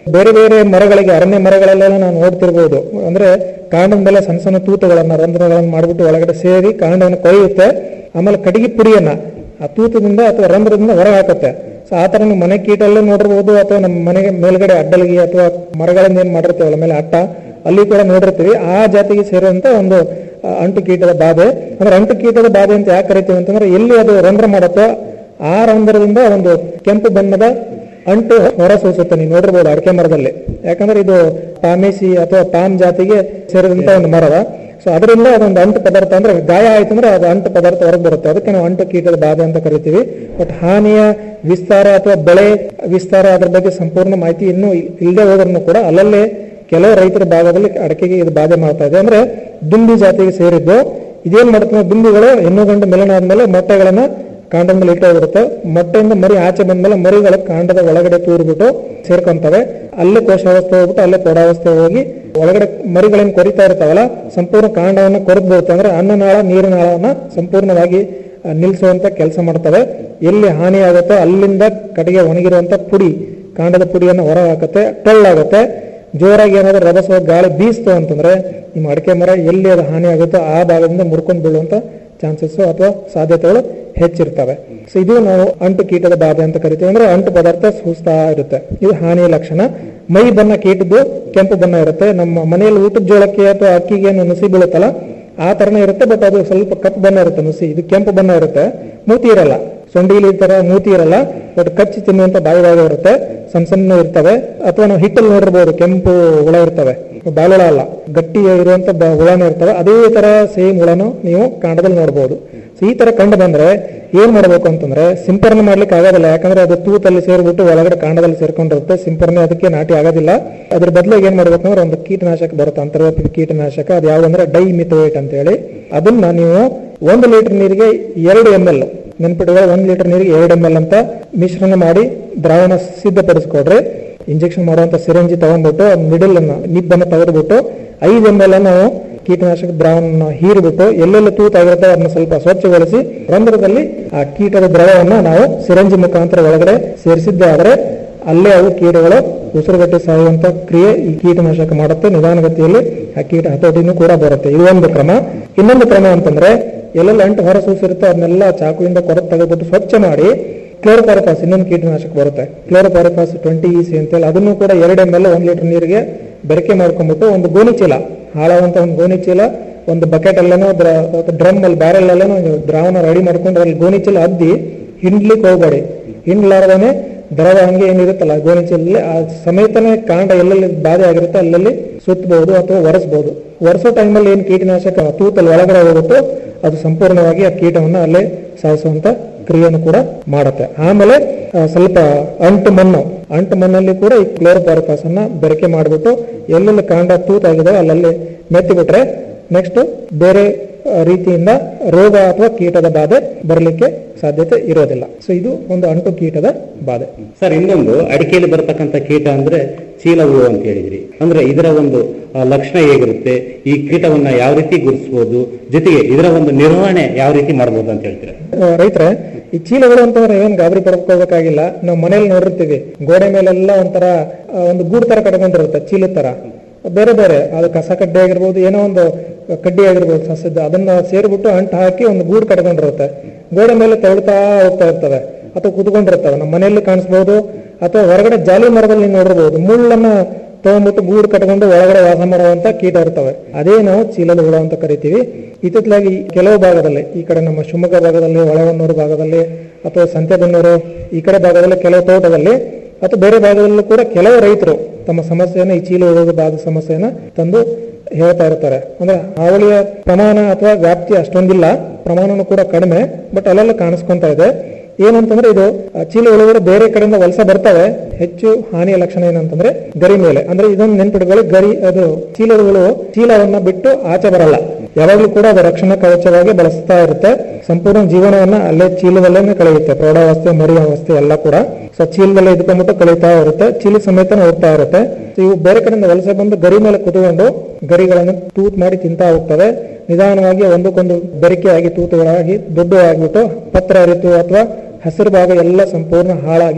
ಬೇರೆ ಬೇರೆ ಮರಗಳಿಗೆ ಅರಣ್ಯ ಮರಗಳಲ್ಲೆಲ್ಲ ನಾವು ನೋಡ್ತಿರ್ಬೋದು ಅಂದ್ರೆ ಕಾಂಡದ ಮೇಲೆ ಸಣ್ಣ ಸಣ್ಣ ತೂತುಗಳನ್ನ ರಂಧ್ರಗಳನ್ನು ಮಾಡಿಬಿಟ್ಟು ಒಳಗಡೆ ಸೇರಿ ಕಾಂಡವನ್ನು ಕೊಯ್ಯುತ್ತೆ ಆಮೇಲೆ ಕಡಿಗೆ ಪುಡಿಯನ್ನ ಆ ತೂತದಿಂದ ಅಥವಾ ರಂಧ್ರದಿಂದ ಹೊರಗೆ ಹಾಕುತ್ತೆ ಸೊ ಆ ತರ ನೀವು ಮನೆ ಕೀಟಲ್ಲೂ ನೋಡಿರ್ಬೋದು ಅಥವಾ ನಮ್ಮ ಮನೆಗೆ ಮೇಲ್ಗಡೆ ಅಡ್ಡಲಿಗೆ ಅಥವಾ ಮರಗಳಿಂದ ಏನ್ ಮಾಡಿರ್ತೀವಲ್ಲ ಮೇಲೆ ಅಟ್ಟ ಅಲ್ಲಿ ಕೂಡ ನೋಡಿರ್ತೀವಿ ಆ ಜಾತಿಗೆ ಸೇರುವಂತ ಒಂದು ಆ, ಅಂಟು ಕೀಟದ ಬಾಧೆ ಅಂದ್ರೆ ಅಂಟು ಕೀಟದ ಬಾಧೆ ಅಂತ ಯಾಕೆ ಕರಿತೀವಿ ಅಂತಂದ್ರೆ ಎಲ್ಲಿ ಅದು ರಂಧ್ರ ಮಾಡುತ್ತೋ ಆ ರಂಧ್ರದಿಂದ ಒಂದು ಕೆಂಪು ಬಣ್ಣದ ಅಂಟು ಹೊರ ಸೂಸುತ್ತೆ ನೀವು ನೋಡಿರ್ಬೋದು ಅಡಿಕೆ ಮರದಲ್ಲಿ ಯಾಕಂದ್ರೆ ಇದು ಪಾಮೇಸಿ ಅಥವಾ ಪಾಮ್ ಜಾತಿಗೆ ಸೇರಿದಂತ ಒಂದು ಮರದ ಸೊ ಅದರಿಂದ ಅದೊಂದು ಅಂಟು ಪದಾರ್ಥ ಅಂದ್ರೆ ಗಾಯ ಆಯ್ತು ಅಂದ್ರೆ ಅದು ಅಂಟು ಪದಾರ್ಥ ಹೊರಗೆ ಬರುತ್ತೆ ಅದಕ್ಕೆ ನಾವು ಅಂಟು ಕೀಟದ ಬಾಧೆ ಅಂತ ಕರಿತೀವಿ ಬಟ್ ಹಾನಿಯ ವಿಸ್ತಾರ ಅಥವಾ ಬೆಳೆ ವಿಸ್ತಾರ ಅದ್ರ ಬಗ್ಗೆ ಸಂಪೂರ್ಣ ಮಾಹಿತಿ ಇನ್ನೂ ಇಲ್ಲದೆ ಹೋದ್ರೂ ಕೂಡ ಅಲ್ಲಲ್ಲೇ ಕೆಲವು ರೈತರ ಭಾಗದಲ್ಲಿ ಅಡಕೆಗೆ ಇದು ಬಾಧೆ ಮಾಡ್ತಾ ಇದೆ ಅಂದ್ರೆ ದುಂಬಿ ಜಾತಿಗೆ ಸೇರಿದ್ದು ಇದೇನ್ ಮಾಡುತ್ತೆ ಅಂದ್ರೆ ದುಂಬಿಗಳು ಹೆಣ್ಣು ಗಂಡು ಮಿಲನ ಆದ್ಮೇಲೆ ಮೊಟ್ಟೆಗಳನ್ನ ಕಾಂಡದ ಮೇಲೆ ಇಟ್ಟೋಗಿರುತ್ತೆ ಮೊಟ್ಟೆಯಿಂದ ಮರಿ ಆಚೆ ಬಂದ್ಮೇಲೆ ಮರಿಗಳು ಕಾಂಡದ ಒಳಗಡೆ ತೂರ್ಬಿಟ್ಟು ಸೇರ್ಕೊಂತವೆ ಅಲ್ಲೇ ಕೋಶಾವಸ್ಥೆ ಹೋಗ್ಬಿಟ್ಟು ಅಲ್ಲೇ ಕೊಡಾವಸ್ಥೆ ಹೋಗಿ ಒಳಗಡೆ ಮರಿಗಳೇನು ಕೊರಿತಾ ಇರ್ತಾವಲ್ಲ ಸಂಪೂರ್ಣ ಕಾಂಡವನ್ನ ಕೊರೆದು ಬಿಡುತ್ತೆ ಅಂದ್ರೆ ಅನ್ನನಾಳ ನೀರಿನಾಳವನ್ನ ಸಂಪೂರ್ಣವಾಗಿ ಆ, ನಿಲ್ಲಿಸುವಂತ ಕೆಲಸ ಮಾಡ್ತವೆ ಎಲ್ಲಿ ಹಾನಿ ಆಗುತ್ತೋ ಅಲ್ಲಿಂದ ಕಡೆಗೆ ಒಣಗಿರುವಂತ ಪುಡಿ ಕಾಂಡದ ಪುಡಿಯನ್ನು ಹೊರ ಹಾಕುತ್ತೆ ಟೊಳ್ಳಾಗುತ್ತೆ ಜೋರಾಗಿ ಏನಾದ್ರು ರಭಸ ಗಾಳಿ ಬೀಸ್ತು ಅಂತಂದ್ರೆ ನಿಮ್ಮ ಅಡಿಕೆ ಮರ ಎಲ್ಲಿ ಅದು ಹಾನಿ ಆಗುತ್ತೋ ಆ ಭಾಗದಿಂದ ಮುರ್ಕೊಂಡು ಬೀಳುವಂತ ಚಾನ್ಸಸ್ ಅಥವಾ ಸಾಧ್ಯತೆಗಳು ಹೆಚ್ಚಿರ್ತವೆ ಸೊ ಇದು ನಾವು ಅಂಟು ಕೀಟದ ಬಾಧೆ ಅಂತ ಕರಿತೀವಿ ಅಂದ್ರೆ ಅಂಟು ಪದಾರ್ಥ ಸೂಸ್ತಾ ಇರುತ್ತೆ ಇದು ಹಾನಿಯ ಲಕ್ಷಣ ಮೈ ಬಣ್ಣ ಕೀಟದ್ದು ಕೆಂಪು ಬಣ್ಣ ಇರುತ್ತೆ ನಮ್ಮ ಮನೆಯಲ್ಲಿ ಊಟದ ಜೋಳಕ್ಕೆ ಅಥವಾ ಅಕ್ಕಿಗೆ ಏನು ನುಸಿ ಬೀಳುತ್ತಲ್ಲ ಆ ತರನೇ ಇರುತ್ತೆ ಬಟ್ ಅದು ಸ್ವಲ್ಪ ಕಪ್ಪು ಬಣ್ಣ ಇರುತ್ತೆ ನುಸಿ ಇದು ಕೆಂಪು ಬಣ್ಣ ಇರುತ್ತೆ ಮೂತಿ ಇರಲ್ಲ ಸೊಂಡಿಲಿ ತರ ಮೂತಿ ಇರಲ್ಲ ಬಟ್ ಕಚ್ಚಿ ತಿನ್ನುವಂತ ಬಾಯಿ ಭಾಗ ಇರುತ್ತೆ ಸಣ್ಣ ಸಣ್ಣ ಇರ್ತವೆ ಅಥವಾ ನಾವು ಹಿಟ್ಟಲ್ಲಿ ನೋಡಿರ್ಬೋದು ಕೆಂಪು ಹುಳ ಇರ್ತವೆ ಬಾಳುಳ ಅಲ್ಲ ಗಟ್ಟಿ ಇರುವಂತ ಬ- ಹುಳನೇ ಇರ್ತವೆ ಅದೇ ತರ ಸೇಮ್ ಹುಳನು ನೀವು ಕಾಂಡದಲ್ಲಿ ನೋಡಬಹುದು ಸೊ ಈ ತರ ಕಂಡು ಬಂದ್ರೆ ಏನ್ ಮಾಡ್ಬೇಕು ಅಂತಂದ್ರೆ ಸಿಂಪರಣೆ ಮಾಡ್ಲಿಕ್ಕೆ ಆಗೋದಿಲ್ಲ ಯಾಕಂದ್ರೆ ಅದು ತೂತಲ್ಲಿ ಸೇರ್ಬಿಟ್ಟು ಒಳಗಡೆ ಕಾಂಡದಲ್ಲಿ ಸೇರ್ಕೊಂಡಿರುತ್ತೆ ಸಿಂಪರಣೆ ಅದಕ್ಕೆ ನಾಟಿ ಆಗೋದಿಲ್ಲ ಅದ್ರ ಬದಲಾಗಿ ಏನ್ ಮಾಡ್ಬೇಕಂದ್ರೆ ಒಂದು ಕೀಟನಾಶಕ ಬರುತ್ತೆ ಅಂತರ್ವ್ಯಾಪಿ ಕೀಟನಾಶಕ ಅದು ಯಾವ್ದಂದ್ರೆ ಡೈ ಮಿಥೋಯೇಟ್ ಅಂತ ಹೇಳಿ ಅದನ್ನ ನೀವು ಒಂದು ಲೀಟರ್ ನೀರಿಗೆ ಎರಡು ಎಂ ಎಲ್ ನೆನ್ಪಿಟ್ಟುಗಳು ಒಂದ್ ಲೀಟರ್ ನೀರಿಗೆ ಎರಡು ಎಂ ಎಲ್ ಅಂತ ಮಿಶ್ರಣ ಮಾಡಿ ದ್ರಾವಣ ಸಿದ್ಧಪಡಿಸ್ಕೊಡ್ರಿ ಇಂಜೆಕ್ಷನ್ ಮಾಡುವಂತ ಸಿರಂಜಿ ತಗೊಂಡ್ಬಿಟ್ಟು ಮಿಡಲ್ ಅನ್ನ ನಿಬ್ಬನ್ನು ತೆಗೆದುಬಿಟ್ಟು ಐದು ಎಂ ಎಲ್ ನಾವು ಕೀಟನಾಶಕ ದ್ರಾವಣ ಹೀರಿಬಿಟ್ಟು ಎಲ್ಲೆಲ್ಲಿ ತೂತಾಗಿರುತ್ತೆ ಅದನ್ನ ಸ್ವಲ್ಪ ಸ್ವಚ್ಛಗೊಳಿಸಿ ರಂಧ್ರದಲ್ಲಿ ಆ ಕೀಟದ ದ್ರವವನ್ನ ನಾವು ಸಿರಂಜಿ ಮುಖಾಂತರ ಒಳಗಡೆ ಸೇರಿಸಿದ್ದೆ ಆದ್ರೆ ಅಲ್ಲೇ ಅವು ಕೀಟಗಳು ಉಸಿರುಗಟ್ಟಿ ಸಾಯುವಂತ ಕ್ರಿಯೆ ಈ ಕೀಟನಾಶಕ ಮಾಡುತ್ತೆ ನಿಧಾನಗತಿಯಲ್ಲಿ ಆ ಕೀಟ ಹತೋಟಿನೂ ಕೂಡ ಬರುತ್ತೆ ಇದು ಒಂದು ಕ್ರಮ ಇನ್ನೊಂದು ಕ್ರಮ ಅಂತಂದ್ರೆ ಎಲ್ಲೆಲ್ಲ ಅಂಟು ಹೊರ ಸೂಸಿರುತ್ತೋ ಅದನ್ನೆಲ್ಲ ಚಾಕುವಿಂದ ಕೊರತೆ ತೆಗೆದ್ಬಿಟ್ಟು ಸ್ವಚ್ಛ ಮಾಡಿ ಕ್ಲೋರೋಪಾರಿಫಾಸ್ ಇನ್ನೊಂದು ಕೀಟನಾಶಕ ಬರುತ್ತೆ ಕ್ಲೋರೋಪಾರಿಫಾಸ್ ಟ್ವೆಂಟಿ ಇ ಸಿ ಅಂತೇಳಿ ಅದನ್ನು ಕೂಡ ಎರಡು ಎಮ್ ಎಲ್ ಒಂದ್ ಲೀಟರ್ ನೀರಿಗೆ ಬೆರಕೆ ಮಾಡ್ಕೊಂಡ್ಬಿಟ್ಟು ಒಂದು ಗೋಣಿ ಚೀಲ ಹಾಳಾದಂತ ಒಂದು ಗೋಣಿ ಚೀಲ ಒಂದು ಬಕೆಟ್ ಅಲ್ಲೇನೋ ಡ್ರಮ್ ಅಲ್ಲಿ ಬ್ಯಾರಲ್ ಅಲ್ಲೇನೋ ಒಂದು ದ್ರಾವಣ ರೆಡಿ ಮಾಡ್ಕೊಂಡು ಅದ್ರಲ್ಲಿ ಗೋಣಿ ಚೀಲ ಅದ್ದಿ ಹಿಂಡ್ಲಿಕ್ಕೆ ಹೋಗ್ಬೇಡಿ ಹಿಂಡ್ಲಾರ್ದೇನೆ ದ್ರವ ಹಂಗೆ ಏನಿರುತ್ತಲ್ಲ ಗೋಣಿ ಚೀಲದಲ್ಲಿ ಆ ಸಮೇತನೇ ಕಾಂಡ ಎಲ್ಲೆಲ್ಲಿ ಬಾಧೆ ಆಗಿರುತ್ತೆ ಅಲ್ಲಲ್ಲಿ ಸುತ್ತಬಹುದು ಅಥವಾ ಒರೆಸ್ಬಹುದು ಒರೆಸೋ ಟೈಮಲ್ಲಿ ಏನು ಕೀಟನಾಶಕ ತೂತಲ್ಲಿ ಒಳಗಡೆ ಹೋಗುತ್ತೋ ಅದು ಸಂಪೂರ್ಣವಾಗಿ ಆ ಕೀಟವನ್ನ ಅಲ್ಲೇ ಸಾಯಿಸುವಂತ ಕ್ರಿಯೆಯನ್ನು ಕೂಡ ಮಾಡುತ್ತೆ ಆಮೇಲೆ ಆ, ಸ್ವಲ್ಪ ಅಂಟು ಮಣ್ಣು ಅಂಟು ಮಣ್ಣಲ್ಲಿ ಕೂಡ ಈ ಕ್ಲೋರೋಪಾರಿಫಾಸ್ ಅನ್ನ ಬೆರಕೆ ಮಾಡಿಬಿಟ್ಟು ಎಲ್ಲೆಲ್ಲಿ ಕಾಂಡ ತೂತಾಗಿದೆ ಅಲ್ಲಲ್ಲಿ ಮೆತ್ತಿ ಬಿಟ್ರೆ ನೆಕ್ಸ್ಟ್ ಬೇರೆ ಆ, ರೀತಿಯಿಂದ ರೋಗ ಅಥವಾ ಕೀಟದ ಬಾಧೆ ಬರಲಿಕ್ಕೆ ಸಾಧ್ಯತೆ ಇರೋದಿಲ್ಲ ಸೊ ಇದು ಒಂದು ಅಂಟು ಕೀಟದ ಬಾಧೆ ಸರ್ ಇನ್ನೊಂದು ಅಡಿಕೆಯಲ್ಲಿ ಬರತಕ್ಕಂತ ಕೀಟ ಅಂದ್ರೆ ಚೀಲ ಹುಳು ಅಂತ ಹೇಳಿದ್ರಿ ಅಂದ್ರೆ ಇದರ ಒಂದು ಆ, ಲಕ್ಷಣ ಹೇಗಿರುತ್ತೆ ಈ ಕೀಟವನ್ನ ಯಾವ ರೀತಿ ಗುರುತಿಸಬಹುದು ಜೊತೆಗೆ ಇದರ ಒಂದು ನಿರ್ವಹಣೆ ಯಾವ ರೀತಿ ಮಾಡಬಹುದು ಅಂತ ಹೇಳ್ತೀರಾ ಆ, ರೈತರೆ ಈ ಚೀಲಗಳು ಅಂತಂದ್ರೆ ಏನ್ ಗಾಬರಿ ಪಡ್ಕೋಬೇಕಾಗಿಲ್ಲ ನಾವು ಮನೇಲಿ ನೋಡಿರ್ತೀವಿ ಗೋಡೆ ಮೇಲೆಲ್ಲ ಒಂಥರ ಆ, ಒಂದು ಗೂಡು ತರ ಕಟ್ಕೊಂಡಿರುತ್ತೆ ಚೀಲದ ತರ ಬೇರೆ ಬೇರೆ ಅದು ಕಸ ಕಡ್ಡಿ ಆಗಿರ್ಬೋದು ಏನೋ ಒಂದು ಕಡ್ಡಿ ಆಗಿರ್ಬೋದು ಸಸ್ಯದ ಅದನ್ನ ಸೇರ್ಬಿಟ್ಟು ಅಂಟು ಹಾಕಿ ಒಂದು ಗೂಡು ಕಟ್ಕೊಂಡಿರುತ್ತೆ ಗೋಡೆ ಮೇಲೆ ತೆವಳ್ತಾ ಹೋಗ್ತಾ ಇರ್ತವೆ ಅಥವಾ ಕುತ್ಕೊಂಡಿರ್ತವೆ ನಮ್ಮ ಮನೆಯಲ್ಲಿ ಕಾಣಿಸ್ಬೋದು ಅಥವಾ ಹೊರಗಡೆ ಜಾಲಿ ಮರದಲ್ಲಿ ನೋಡಿರ್ಬೋದು ಮುಳ್ಳನ್ನ ತಗೊಂಡ್ಬಿಟ್ಟು ಗೂಡು ಕಟ್ಕೊಂಡು ಒಳಗಡೆ ವಾಸ ಮಾಡುವಂತ ಕೀಟ ಇರ್ತವೆ ಅದೇ ನಾವು ಚೀಲದ ಹುಳ ಅಂತ ಕರಿತೀವಿ ಇತ್ತಿತ್ತಲಾಗಿ ಕೆಲವು ಭಾಗದಲ್ಲಿ ಈ ಕಡೆ ನಮ್ಮ ಶಿವಮೊಗ್ಗ ಭಾಗದಲ್ಲಿ ಹೊಳೆಹೊನ್ನೂರು ಭಾಗದಲ್ಲಿ ಅಥವಾ ಸಂತೆಬೆನ್ನೂರು ಈ ಕಡೆ ಭಾಗದಲ್ಲಿ ಕೆಲವು ತೋಟದಲ್ಲಿ ಅಥವಾ ಬೇರೆ ಭಾಗದಲ್ಲೂ ಕೂಡ ಕೆಲವು ರೈತರು ತಮ್ಮ ಸಮಸ್ಯೆಯನ್ನ ಈ ಚೀಲ ಹುಳದ ಬಾಧೆ ಸಮಸ್ಯೆಯನ್ನ ತಂದು ಹೇಳ್ತಾ ಇರ್ತಾರೆ ಅಂದ್ರೆ ಹಾವಳಿಯ ಪ್ರಮಾಣ ಅಥವಾ ವ್ಯಾಪ್ತಿ ಅಷ್ಟೊಂದಿಲ್ಲ ಪ್ರಮಾಣನೂ ಕೂಡ ಕಡಿಮೆ ಬಟ್ ಅಲ್ಲೆಲ್ಲ ಕಾಣಿಸ್ಕೊಂತ ಇದೆ ಏನಂತಂದ್ರೆ ಇದು ಆ, ಚೀಲ ಹುಳುಗಳು ಬೇರೆ ಕಡೆಯಿಂದ ವಲಸೆ ಬರ್ತವೆ ಹೆಚ್ಚು ಹಾನಿಯ ಲಕ್ಷಣ ಏನಂತಂದ್ರೆ ಗರಿ ಮೇಲೆ ಅಂದ್ರೆ ಇದೊಂದು ನೆನ್ಪಿಟ್ಕೊಳ್ಳಿ ಗರಿ ಅದು ಚೀಲದ ಹುಳು ಚೀಲವನ್ನ ಬಿಟ್ಟು ಆಚೆ ಬರಲ್ಲ ಯಾವಾಗ್ಲೂ ಕೂಡ ಅದು ರಕ್ಷಣಾ ಕವಚವಾಗಿ ಬಳಸ್ತಾ ಇರುತ್ತೆ ಸಂಪೂರ್ಣ ಜೀವನವನ್ನ ಅಲ್ಲೇ ಚೀಲದಲ್ಲೇ ಕಳೆಯುತ್ತೆ ಪ್ರೌಢಾವಸ್ಥೆ ಮರಿ ಅವಸ್ಥೆ ಎಲ್ಲ ಕೂಡ ಸೊ ಚೀಲದಲ್ಲೇ ಇದ್ಕೊಂಡ್ಬಿಟ್ಟು ಕಳೀತಾ ಇರುತ್ತೆ ಚೀಲ ಸಮೇತನ ಹೋಗ್ತಾ ಇರುತ್ತೆ So ಇವು ಬೇರೆ ಕಡೆಯಿಂದ ವಲಸೆ ಬಂದು ಗರಿ ಮೇಲೆ ಕುತ್ಕೊಂಡು ಗರಿಗಳನ್ನು ತೂತ್ ಮಾಡಿ ತಿಂತಾ ಹೋಗ್ತವೆ ನಿಧಾನವಾಗಿ ಒಂದಕ್ಕೊಂದು ಬೆರಿಕೆಯಾಗಿ ತೂತುಗಳಾಗಿ ದೊಡ್ಡ ಆಗ್ಬಿಟ್ಟು ಪತ್ರ ಅರಿತು ಅಥವಾ ಹಸಿರು ಭಾಗ ಎಲ್ಲ ಸಂಪೂರ್ಣ ಹಾಳಾಗಿ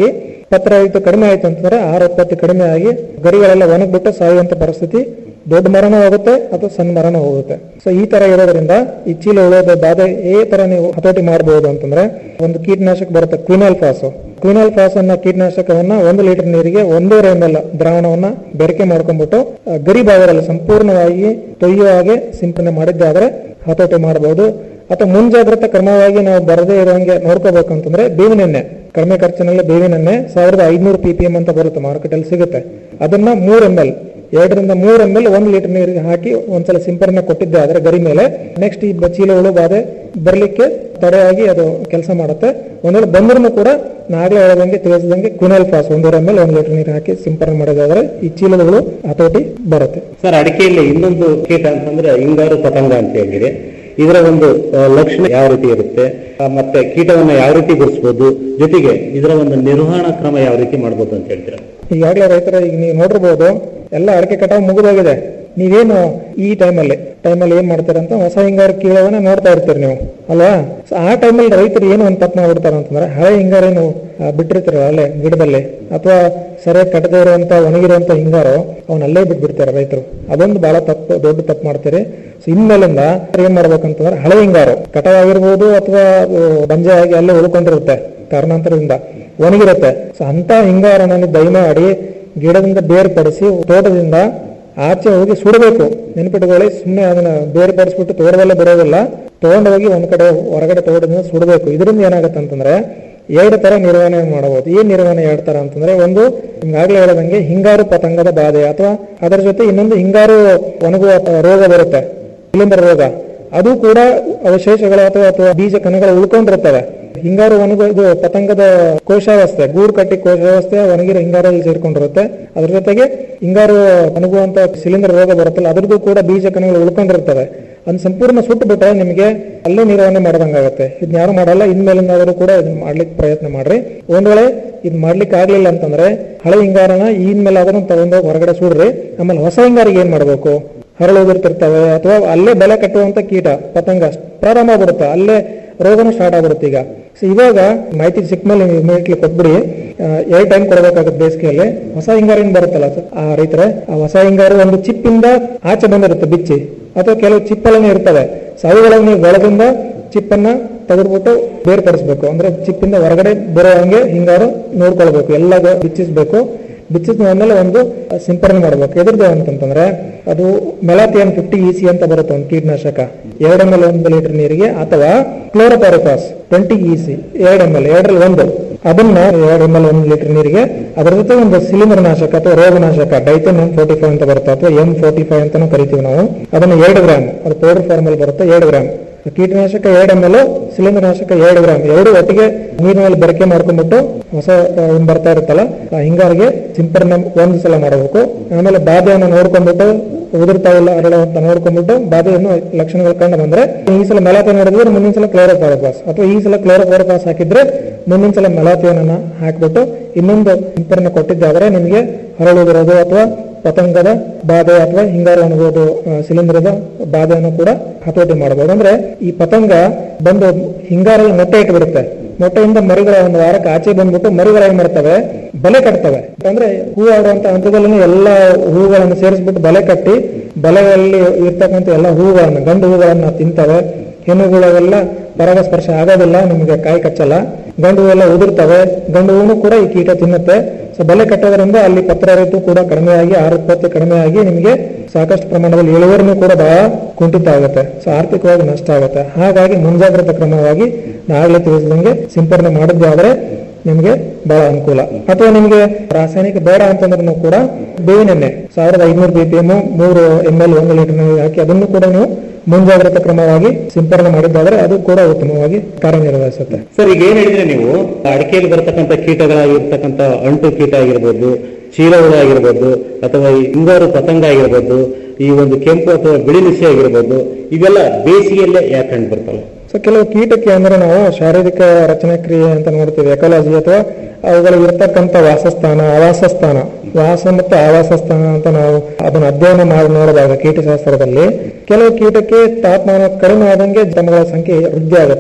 ಪತ್ರ ಆಯ್ತು ಕಡಿಮೆ ಆಯ್ತು ಅಂತಂದ್ರೆ ಆಹಾರ ಉತ್ಪತ್ತಿ ಕಡಿಮೆ ಆಗಿ ಗರಿಗಳೆಲ್ಲ ಒಣಗ್ಬಿಟ್ಟು ಸಾಯುವಂತ ಪರಿಸ್ಥಿತಿ ದೊಡ್ಡ ಮರನೂ ಹೋಗುತ್ತೆ ಅಥವಾ ಸಣ್ಣ ಮರನೂ ಹೋಗುತ್ತೆ ಸೊ ಈ ತರ ಇರೋದ್ರಿಂದ ಈ ಚೀಲ ಉಳೋದ ಬಾಧೆ ಈ ತರ ನೀವು ಹತೋಟಿ ಮಾಡಬಹುದು ಅಂತಂದ್ರೆ ಒಂದು ಕೀಟನಾಶಕ ಬರುತ್ತೆ ಕ್ವಿನಾಲ್ ಫಾಸ್ ಕ್ವಿನಾಲ್ ಫಾಸ್ ಅನ್ನ ಕೀಟನಾಶಕವನ್ನ ಒಂದು ಲೀಟರ್ ನೀರಿಗೆ ಒಂದೂವರೆ ಎಂ ಎಲ್ ದ್ರಾವಣವನ್ನ ಬೆರಕೆ ಮಾಡ್ಕೊಂಡ್ಬಿಟ್ಟು ಆ, ಗರಿ ಭಾಗದಲ್ಲಿ ಸಂಪೂರ್ಣವಾಗಿ ತೊಯ್ಯುವ ಹಾಗೆ ಸಿಂಪಡಣೆ ಮಾಡಿದ್ದಾದ್ರೆ ಹತೋಟಿ ಮಾಡಬಹುದು ಅಥವಾ ಮುಂಜಾಗ್ರತಾ ಕ್ರಮವಾಗಿ ನಾವು ಬರದೇ ಇರುವಂಗೆ ನೋಡ್ಕೋಬೇಕು ಅಂತಂದ್ರೆ ಬೇವಿನ ಎಣ್ಣೆ ಕಡಿಮೆ ಖರ್ಚಿನಲ್ಲಿ ಬೇವಿನ ಎಣ್ಣೆ ಸಾವಿರದ ಐದ್ನೂರು ಪಿ ಪಿ ಎಂ ಅಂತ ಬರುತ್ತೆ ಮಾರುಕಟ್ಟೆಯಲ್ಲಿ ಸಿಗುತ್ತೆ ಅದನ್ನ ಮೂರ್ ಎಂ ಎಲ್ ಎರಡರಿಂದ ಮೂರ್ ಎಂ ಎಲ್ ಒಂದು ಲೀಟರ್ ನೀರಿಗೆ ಹಾಕಿ ಒಂದ್ಸಲ ಸಿಂಪರಣೆ ಕೊಟ್ಟಿದ್ದೆ ಆದ್ರೆ ಗರಿ ಮೇಲೆ ನೆಕ್ಸ್ಟ್ ಈ ಬ- ಚೀಲಗಳು ಬಾಧೆ ಬರ್ಲಿಕ್ಕೆ ತಡೆಯಾಗಿ ಅದು ಕೆಲಸ ಮಾಡುತ್ತೆ ಒಂದ್ ವೇಳೆ ಬಂದ್ರೂ ಕೂಡ ನಾಗಲೇ ಹೇಳದಂಗೆ ತಿಳಿಸಿದಂಗೆ ಕ್ವಿನಲ್ ಫಾಸ್ ಒಂದೂವರೆ ಎಂ ಎಲ್ ಒಂದು ಲೀಟರ್ ನೀರು ಹಾಕಿ ಸಿಂಪರಣೆ ಮಾಡೋದಾದ್ರೆ ಈ ಚೀಲಗಳು ಹತೋಟಿ ಬರುತ್ತೆ ಸರ್ ಅಡಿಕೆಯಲ್ಲಿ ಇನ್ನೊಂದು ಕೀಟ ಅಂತಂದ್ರೆ ಹಿಂಗಾರು ಪತಂಗ ಅಂತ ಹೇಳಿದೆ ಇದರ ಒಂದು ಆ, ಲಕ್ಷಣ ಯಾವ ರೀತಿ ಇರುತ್ತೆ ಆ, ಮತ್ತೆ ಕೀಟವನ್ನ ಯಾವ ರೀತಿ ಗುರುತಿಸಬಹುದು ಜೊತೆಗೆ ಇದರ ಒಂದು ನಿರ್ವಹಣಾ ಕ್ರಮ ಯಾವ ರೀತಿ ಮಾಡ್ಬೋದು ಅಂತ ಹೇಳ್ತೀರಾ ಈಗಾಗಲೇ ರೈತರ ಈಗ ನೀವು ನೋಡಿರ್ಬೋದು ಎಲ್ಲ ಅಡಿಕೆ ಕಟಾವು ಮುಗಿದೋಗಿದೆ ನೀವೇನು ಈ ಟೈಮಲ್ಲಿ ಟೈಮಲ್ಲಿ ಏನ್ ಮಾಡ್ತೀರ ಅಂತ ಹೊಸ ಹಿಂಗಾರು ಕೀಳವನ್ನ ನೋಡ್ತಾ ಇರ್ತೀರಿ ನೀವು ಅಲ್ವಾ So ಆ ಟೈಮಲ್ಲಿ ರೈತರು ಏನು ಒಂದು ತಪ್ಪು ಮಾಡ್ಬಿಡ್ತಾರೆ ಅಂತಂದ್ರೆ ಹಳೆ ಹಿಂಗಾರೇನು ಆ, ಬಿಟ್ಟಿರ್ತೀರ ಅಲ್ಲೇ ಗಿಡದಲ್ಲಿ ಅಥವಾ ಸರಿಯಾಗಿ ಕಟ್ಟದೇ ಇರುವಂತ ಒಣಗಿರುವಂತ ಹಿಂಗಾರು ಅವನ್ನ ಅಲ್ಲೇ ಬಿಟ್ಬಿಡ್ತಾರೆ ರೈತರು ಅದೊಂದು ಬಹಳ ತಪ್ಪು ದೊಡ್ಡ ತಪ್ಪು ಮಾಡ್ತೀರಿ ಸೊ ಇನ್ಮೇಲಿಂದ ಏನ್ ಮಾಡ್ಬೇಕಂತಂದ್ರೆ ಹಳೆ ಹಿಂಗಾರು ಕಟಾವಾಗಿರ್ಬೋದು ಅಥವಾ ಅದು ಬಂಜೆ ಆಗಿ ಅಲ್ಲೇ ಉಳ್ಕೊಂಡಿರುತ್ತೆ ಕಾರಣಾಂತರದಿಂದ ಒಣಗಿರುತ್ತೆ ಸೊ ಅಂತ ಹಿಂಗಾರನ ನೀವು ದಯಮಾಡಿ ಗಿಡದಿಂದ ಬೇರ್ಪಡಿಸಿ ತೋಟದಿಂದ ಆಚೆ ಹೋಗಿ ಸುಡಬೇಕು ನೆನಪಿಟ್ಕೊಳ್ಳಿ ಸುಮ್ಮನೆ ಅದನ್ನ ಬೇರ್ಪಡಿಸ್ಬಿಟ್ಟು ತೋಟದಲ್ಲೇ ಬಿಡೋದಿಲ್ಲ ತಗೊಂಡು ಹೋಗಿ ಒಂದ್ ಕಡೆ ಹೊರಗಡೆ ತೋಟದಿಂದ ಸುಡಬೇಕು ಇದರಿಂದ ಏನಾಗುತ್ತೆ ಅಂತಂದ್ರೆ ಎರಡು ತರ ನಿರ್ವಹಣೆ ಮಾಡಬಹುದು ಏನ್ ನಿರ್ವಹಣೆ ಎರಡು ತರ ಅಂತಂದ್ರೆ ಒಂದು ನಿಮ್ಗಾಗ್ಲೇ ಹೇಳದಂಗೆ ಹಿಂಗಾರು ಪತಂಗದ ಬಾಧೆ ಅಥವಾ ಅದರ ಜೊತೆ ಇನ್ನೊಂದು ಹಿಂಗಾರು ಒಣಗುವ ರೋಗ ಬರುತ್ತೆ ಶಿಲೀಂಧ್ರ ರೋಗ ಅದು ಕೂಡ ಅವಶೇಷಗಳು ಅಥವಾ ಅಥವಾ ಬೀಜ ಕಣಗಳು ಉಳ್ಕೊಂಡಿರ್ತವೆ ಹಿಂಗಾರು ಒಣಗು ಇದು ಪತಂಗದ ಕೋಶಾವಸ್ಥೆ ಗೂಡು ಕಟ್ಟಿ ಕೋಶಾವಸ್ಥೆ ಒಣಗಿರೋ ಹಿಂಗಾರಲ್ಲಿ ಸೇರ್ಕೊಂಡಿರುತ್ತೆ ಅದ್ರ ಜೊತೆಗೆ ಹಿಂಗಾರು ಒಣಗುವಂತ ಶಿಲೀಂಧ್ರ ರೋಗ ಬರುತ್ತಲ್ಲ ಅದ್ರದ್ದು ಕೂಡ ಬೀಜ ಕಣಗಳು ಉಳ್ಕೊಂಡಿರ್ತವೆ ಅದನ್ನ ಸಂಪೂರ್ಣ ಸುಟ್ಟು ಬಿಟ್ರೆ ನಿಮಗೆ ಅಲ್ಲೇ ನಿರ್ವಹಣೆ ಮಾಡ್ದಂಗಾಗುತ್ತೆ ಇದನ್ನ ಯಾರು ಮಾಡಲ್ಲ ಇನ್ಮೇಲಿಂದಾದರೂ ಕೂಡ ಇದನ್ನ ಮಾಡ್ಲಿಕ್ಕೆ ಪ್ರಯತ್ನ ಮಾಡ್ರಿ ಒಂದ್ ವೇಳೆ ಇದ್ ಮಾಡ್ಲಿಕ್ಕೆ ಆಗ್ಲಿಲ್ಲ ಅಂತಂದ್ರೆ ಹಳೆ ಹಿಂಗಾರನ ಇನ್ಮೇಲೆ ಅದನ್ನ ತಗೊಂಡೋಗಿ ಹೊರಗಡೆ ಸುಡ್ರಿ ಆಮೇಲೆ ಹೊಸ ಹಿಂಗಾರಿಗೆ ಏನ್ ಮಾಡ್ಬೇಕು ಹರಳೋಗಿರ್ತಿರ್ತವೆ ಅಥವಾ ಅಲ್ಲೇ ಬೆಲೆ ಕಟ್ಟುವಂತ ಕೀಟ ಪತಂಗ ಪ್ರಾರಂಭ ಆಗ್ಬಿಡುತ್ತೆ ಅಲ್ಲೇ ರೋಗನೂ ಸ್ಟಾರ್ಟ್ ಆಗ್ಬಿಡುತ್ತೆ ಈಗ ಸೊ ಇವಾಗ ಮಾಹಿತಿ ಸಿಕ್ಕ ಮೇಲೆ ನೀವು ಇಮಿಡಿಯೇಟ್ಲಿ ಕೊಟ್ಬಿಡಿ ಎರಡು ಟೈಮ್ ಕೊಡಬೇಕಾಗುತ್ತೆ ಬೇಸಿಗೆಯಲ್ಲಿ ಹೊಸ ಹಿಂಗಾರು ಏನ್ ಬರುತ್ತಲ್ಲ ಸರ್, ಆ ರೈತರೆ ಆ ಹೊಸ ಹಿಂಗಾರು ಒಂದು ಚಿಪ್ಪಿಂದ ಆಚೆ ಬಂದಿರುತ್ತೆ ಬಿಚ್ಚಿ ಅಥವಾ ಕೆಲವು ಚಿಪ್ಪಲ್ಲೇ ಇರ್ತವೆ ಸೊ ಅವುಗಳನ್ನು ನೀವು ಬೆಳದಿಂದ ಚಿಪ್ಪನ್ನ ತೆಗೆದ್ಬಿಟ್ಟು ಬೇರ್ಪಡಿಸ್ಬೇಕು ಅಂದ್ರೆ ಚಿಪ್ಪಿಂದ ಹೊರಗಡೆ ಬರೋ ಹಂಗೆ ಹಿಂಗಾರು ನೋಡ್ಕೊಳ್ಬೇಕು ಎಲ್ಲ ಬಿಚ್ಚಿಸ್ಬೇಕು ಬಿಚ್ಚಿದ ಆದ್ಮೇಲೆ ಒಂದು ಸಿಂಪರಣೆ ಮಾಡಬೇಕು ಎದ್ರದ್ದು ಅಂತಂತಂದ್ರೆ ಅದು ಮೆಲಾಥಿಯನ್ ಫಿಫ್ಟಿ ಇ ಸಿ ಅಂತ ಬರುತ್ತೆ ಒಂದು ಕೀಟನಾಶಕ ಎರಡು ಎಂ ಎಲ್ ಒಂದು ಲೀಟರ್ ನೀರಿಗೆ ಅಥವಾ ಕ್ಲೋರೋಪಾರಿಫಾಸ್ ಟ್ವೆಂಟಿ ಇ ಸಿ ಎರಡು ಎಂ ಎಲ್ ಎರಡರಲ್ಲಿ ಒಂದು ಅದನ್ನ ಎರಡು ಎಂ ಎಲ್ ಒಂದು ಲೀಟರ್ ನೀರಿಗೆ ಅದರ ಜೊತೆ ಒಂದು ಶಿಲೀಂಧ್ರ ನಾಶಕ ಅಥವಾ ರೋಗನಾಶಕ ಡೈಥನ್ ಎಂ ಫೋರ್ಟಿ ಫೈವ್ ಅಂತ ಬರುತ್ತೆ ಅಥವಾ ಎಂ ಫೋರ್ಟಿ ಫೈವ್ ಅಂತಾನು ಕರಿತೀವಿ ನಾವು ಅದನ್ನ ಎರಡು ಗ್ರಾಮ್ ಅದು ಪೌಡರ್ ಫಾರ್ಮ್ ಅಲ್ಲಿ ಬರುತ್ತೆ ಎರಡು ಗ್ರಾಮ್ ಕೀಟನಾಶಕ ಎರಡು ಎಂ ಎಲ್ ಶಿಲೀಂಧ್ರ ನಾಶಕ ಎರಡು ಗ್ರಾಮ್ ಎರಡು ಒಟ್ಟಿಗೆ ನೀರಿನಲ್ಲಿ ಬೆರಕೆ ಮಾಡ್ಕೊಂಡ್ಬಿಟ್ಟು ಹೊಸ ಆ, ಏನ್ ಬರ್ತಾ ಇರುತ್ತಲ್ಲ ಆ ಹಿಂಗಾರಿಗೆ ಸಿಂಪರಣೆ ಒಂದು ಸಲ ಮಾಡಬೇಕು ಆಮೇಲೆ ಬಾಧೆಯನ್ನು ನೋಡ್ಕೊಂಡ್ಬಿಟ್ಟು ಉದುರ್ತಾ ಇಲ್ಲ ಅರಳು ಅಂತ ನೋಡ್ಕೊಂಡ್ಬಿಟ್ಟು ಬಾಧೆಯನ್ನು ಲಕ್ಷಣಗಳು ಕಂಡು ಬಂದ್ರೆ ಈ ಸಲ ಮೆಲಾಥಿಯನ್ ಹಿಡಿದ್ರೆ ಮುಂದಿನ ಸಲ ಕ್ಲೋರೋಫಾರಫಾಸ್ ಅಥವಾ ಈ ಸಲ ಕ್ಲೋರೋಫಾರಫಾಸ್ ಹಾಕಿದ್ರೆ ಮುಂದಿನ ಸಲ ಮೆಲಾಥಿಯನ್ ಅನ್ನ ಹಾಕ್ಬಿಟ್ಟು ಇನ್ನೊಂದು ಸಿಂಪರಣೆ ಕೊಟ್ಟಿದ್ದಾದ್ರೆ ನಿಮಗೆ ಹರಳುದಿರೋದು ಅಥವಾ ಪತಂಗದ ಬಾಧೆ ಅಥವಾ ಹಿಂಗಾರು ಒಣಗೋದು ಆ, ಶಿಲೀಂಧ್ರದ ಬಾಧೆಯನ್ನು ಕೂಡ ಹತೋಟಿ ಮಾಡಬಹುದು ಅಂದ್ರೆ ಈ ಪತಂಗ ಬಂದು ಹಿಂಗಾರಲ್ಲಿ ಮೊಟ್ಟೆ ಇಟ್ಬಿಡುತ್ತೆ ಮೊಟ್ಟೆಯಿಂದ ಮರಿಗಳ ಒಂದು ವಾರಕ್ಕೆ ಆಚೆ ಬಂದ್ಬಿಟ್ಟು ಮರಿಗಳು ಏನ್ ಮಾಡ್ತವೆ ಬಲೆ ಕಟ್ತವೆ ಅಂದ್ರೆ ಹೂ ಆಡುವಂತ ಹಂತದಲ್ಲಿ ಎಲ್ಲ ಹೂಗಳನ್ನು ಸೇರಿಸ್ಬಿಟ್ಟು ಬಲೆ ಕಟ್ಟಿ ಬಲೆಯಲ್ಲಿ ಇರ್ತಕ್ಕಂಥ ಎಲ್ಲ ಹೂಗಳನ್ನು ಗಂಡು ಹೂಗಳನ್ನ ತಿಂತವೆ ಹೆಣ್ಣುಗಳೆಲ್ಲ ಪರಾಗಸ್ಪರ್ಶ ಆಗೋದಿಲ್ಲ ನಿಮಗೆ ಕಾಯಿ ಕಚ್ಚಲ್ಲ ಗಂಡು ಹೂವೆಲ್ಲ ಉದುರ್ತವೆ ಗಂಡು ಹೂನು ಕೂಡ ಈ ಕೀಟ ತಿನ್ನುತ್ತೆ ಸೊ ಬಲೆ ಕಟ್ಟೋದ್ರಿಂದ ಅಲ್ಲಿ ಪತ್ರ ಋತು ಕೂಡ ಕಡಿಮೆಯಾಗಿ ಆಹಾರ ಉತ್ಪತ್ತಿ ಕಡಿಮೆಯಾಗಿ ನಿಮಗೆ ಸಾಕಷ್ಟು ಪ್ರಮಾಣದಲ್ಲಿ ಇಳುವರಿನೂ ಕೂಡ ಬಹಳ ಕುಂಠಿತ ಆಗುತ್ತೆ ಸೊ ಆರ್ಥಿಕವಾಗಿ ನಷ್ಟ ಆಗುತ್ತೆ ಹಾಗಾಗಿ ಮುಂಜಾಗ್ರತಾ ಕ್ರಮವಾಗಿ ನಾಗಲೇ ತಿಳಿಸಿದಂಗೆ ಸಿಂಪರಣೆ ಮಾಡಿದ್ದೆ ಆದ್ರೆ ನಿಮಗೆ ಬಹಳ ಅನುಕೂಲ ಅಥವಾ ನಿಮಗೆ ರಾಸಾಯನಿಕ ಬೇಡ ಅಂತಂದ್ರೂ ಕೂಡ ಬೇವಿನ ಎಣ್ಣೆ ಸಾವಿರದ ಐನೂರು ಬಿ ಪಿ ಎಂ ಮೂರು ಎಂ ಎಲ್ ಒಂದು ಲೀಟರ್ ನೀರಿಗೆ ಹಾಕಿ ಅದನ್ನು ಕೂಡ ನೀವು ಮುಂಜಾಗ್ರತಾ ಕ್ರಮವಾಗಿ ಸಿಂಪರಣೆ ಮಾಡಿದ್ದಾದ್ರೆ ಅದು ಕೂಡ ಉತ್ತಮವಾಗಿ ಕಾರ್ಯನಿರ್ವಹಿಸುತ್ತೆ ಸರ್ ಈಗ ಏನ್ ಹೇಳಿದ್ರೆ ನೀವು ಅಡಿಕೆಯಲ್ಲಿ ಬರತಕ್ಕಂತ ಕೀಟಗಳಾಗಿರ್ತಕ್ಕಂಥ ಅಂಟು ಕೀಟ ಆಗಿರ್ಬೋದು ಚೀಲಹುಳ ಆಗಿರ್ಬೋದು ಅಥವಾ ಈ ಹಿಂಗಾರು ಪತಂಗ ಆಗಿರ್ಬೋದು ಈ ಒಂದು ಕೆಂಪು ಅಥವಾ ಬಿಳಿ ನುಸಿ ಆಗಿರ್ಬೋದು ಇವೆಲ್ಲ ಬೇಸಿಗೆಯಲ್ಲೇ ಯಾಕೆ ಕಂಡು ಬರ್ತವೆ ಸೊ ಕೆಲವು ಕೀಟಕ್ಕೆ ಅಂದ್ರೆ ನಾವು ಶಾರೀರಿಕ ರಚನೆ ಕ್ರಿಯೆ ಅಂತ ನೋಡ್ತೀವಿ ಎಕಾಲಜಿ ಅಥವಾ ಅವುಗಳಿಗೆ ಇರ್ತಕ್ಕಂಥ ವಾಸಸ್ಥಾನ ಆವಾಸ ಸ್ಥಾನ ವಾಸ ಮತ್ತು ಆವಾಸ ಸ್ಥಾನ ಅಂತ ನಾವು ಅದನ್ನ ಅಧ್ಯಯನ ಮಾಡಿ ನೋಡಿದಾಗ ಕೀಟಶಾಸ್ತ್ರದಲ್ಲಿ ಕೆಲವು ಕೀಟಕ್ಕೆ ತಾಪಮಾನ ಕಡಿಮೆ ಆದಂಗೆ ಜನ್ಮಗಳ ಸಂಖ್ಯೆ ವೃದ್ಧಿ ಆಗುತ್ತೆ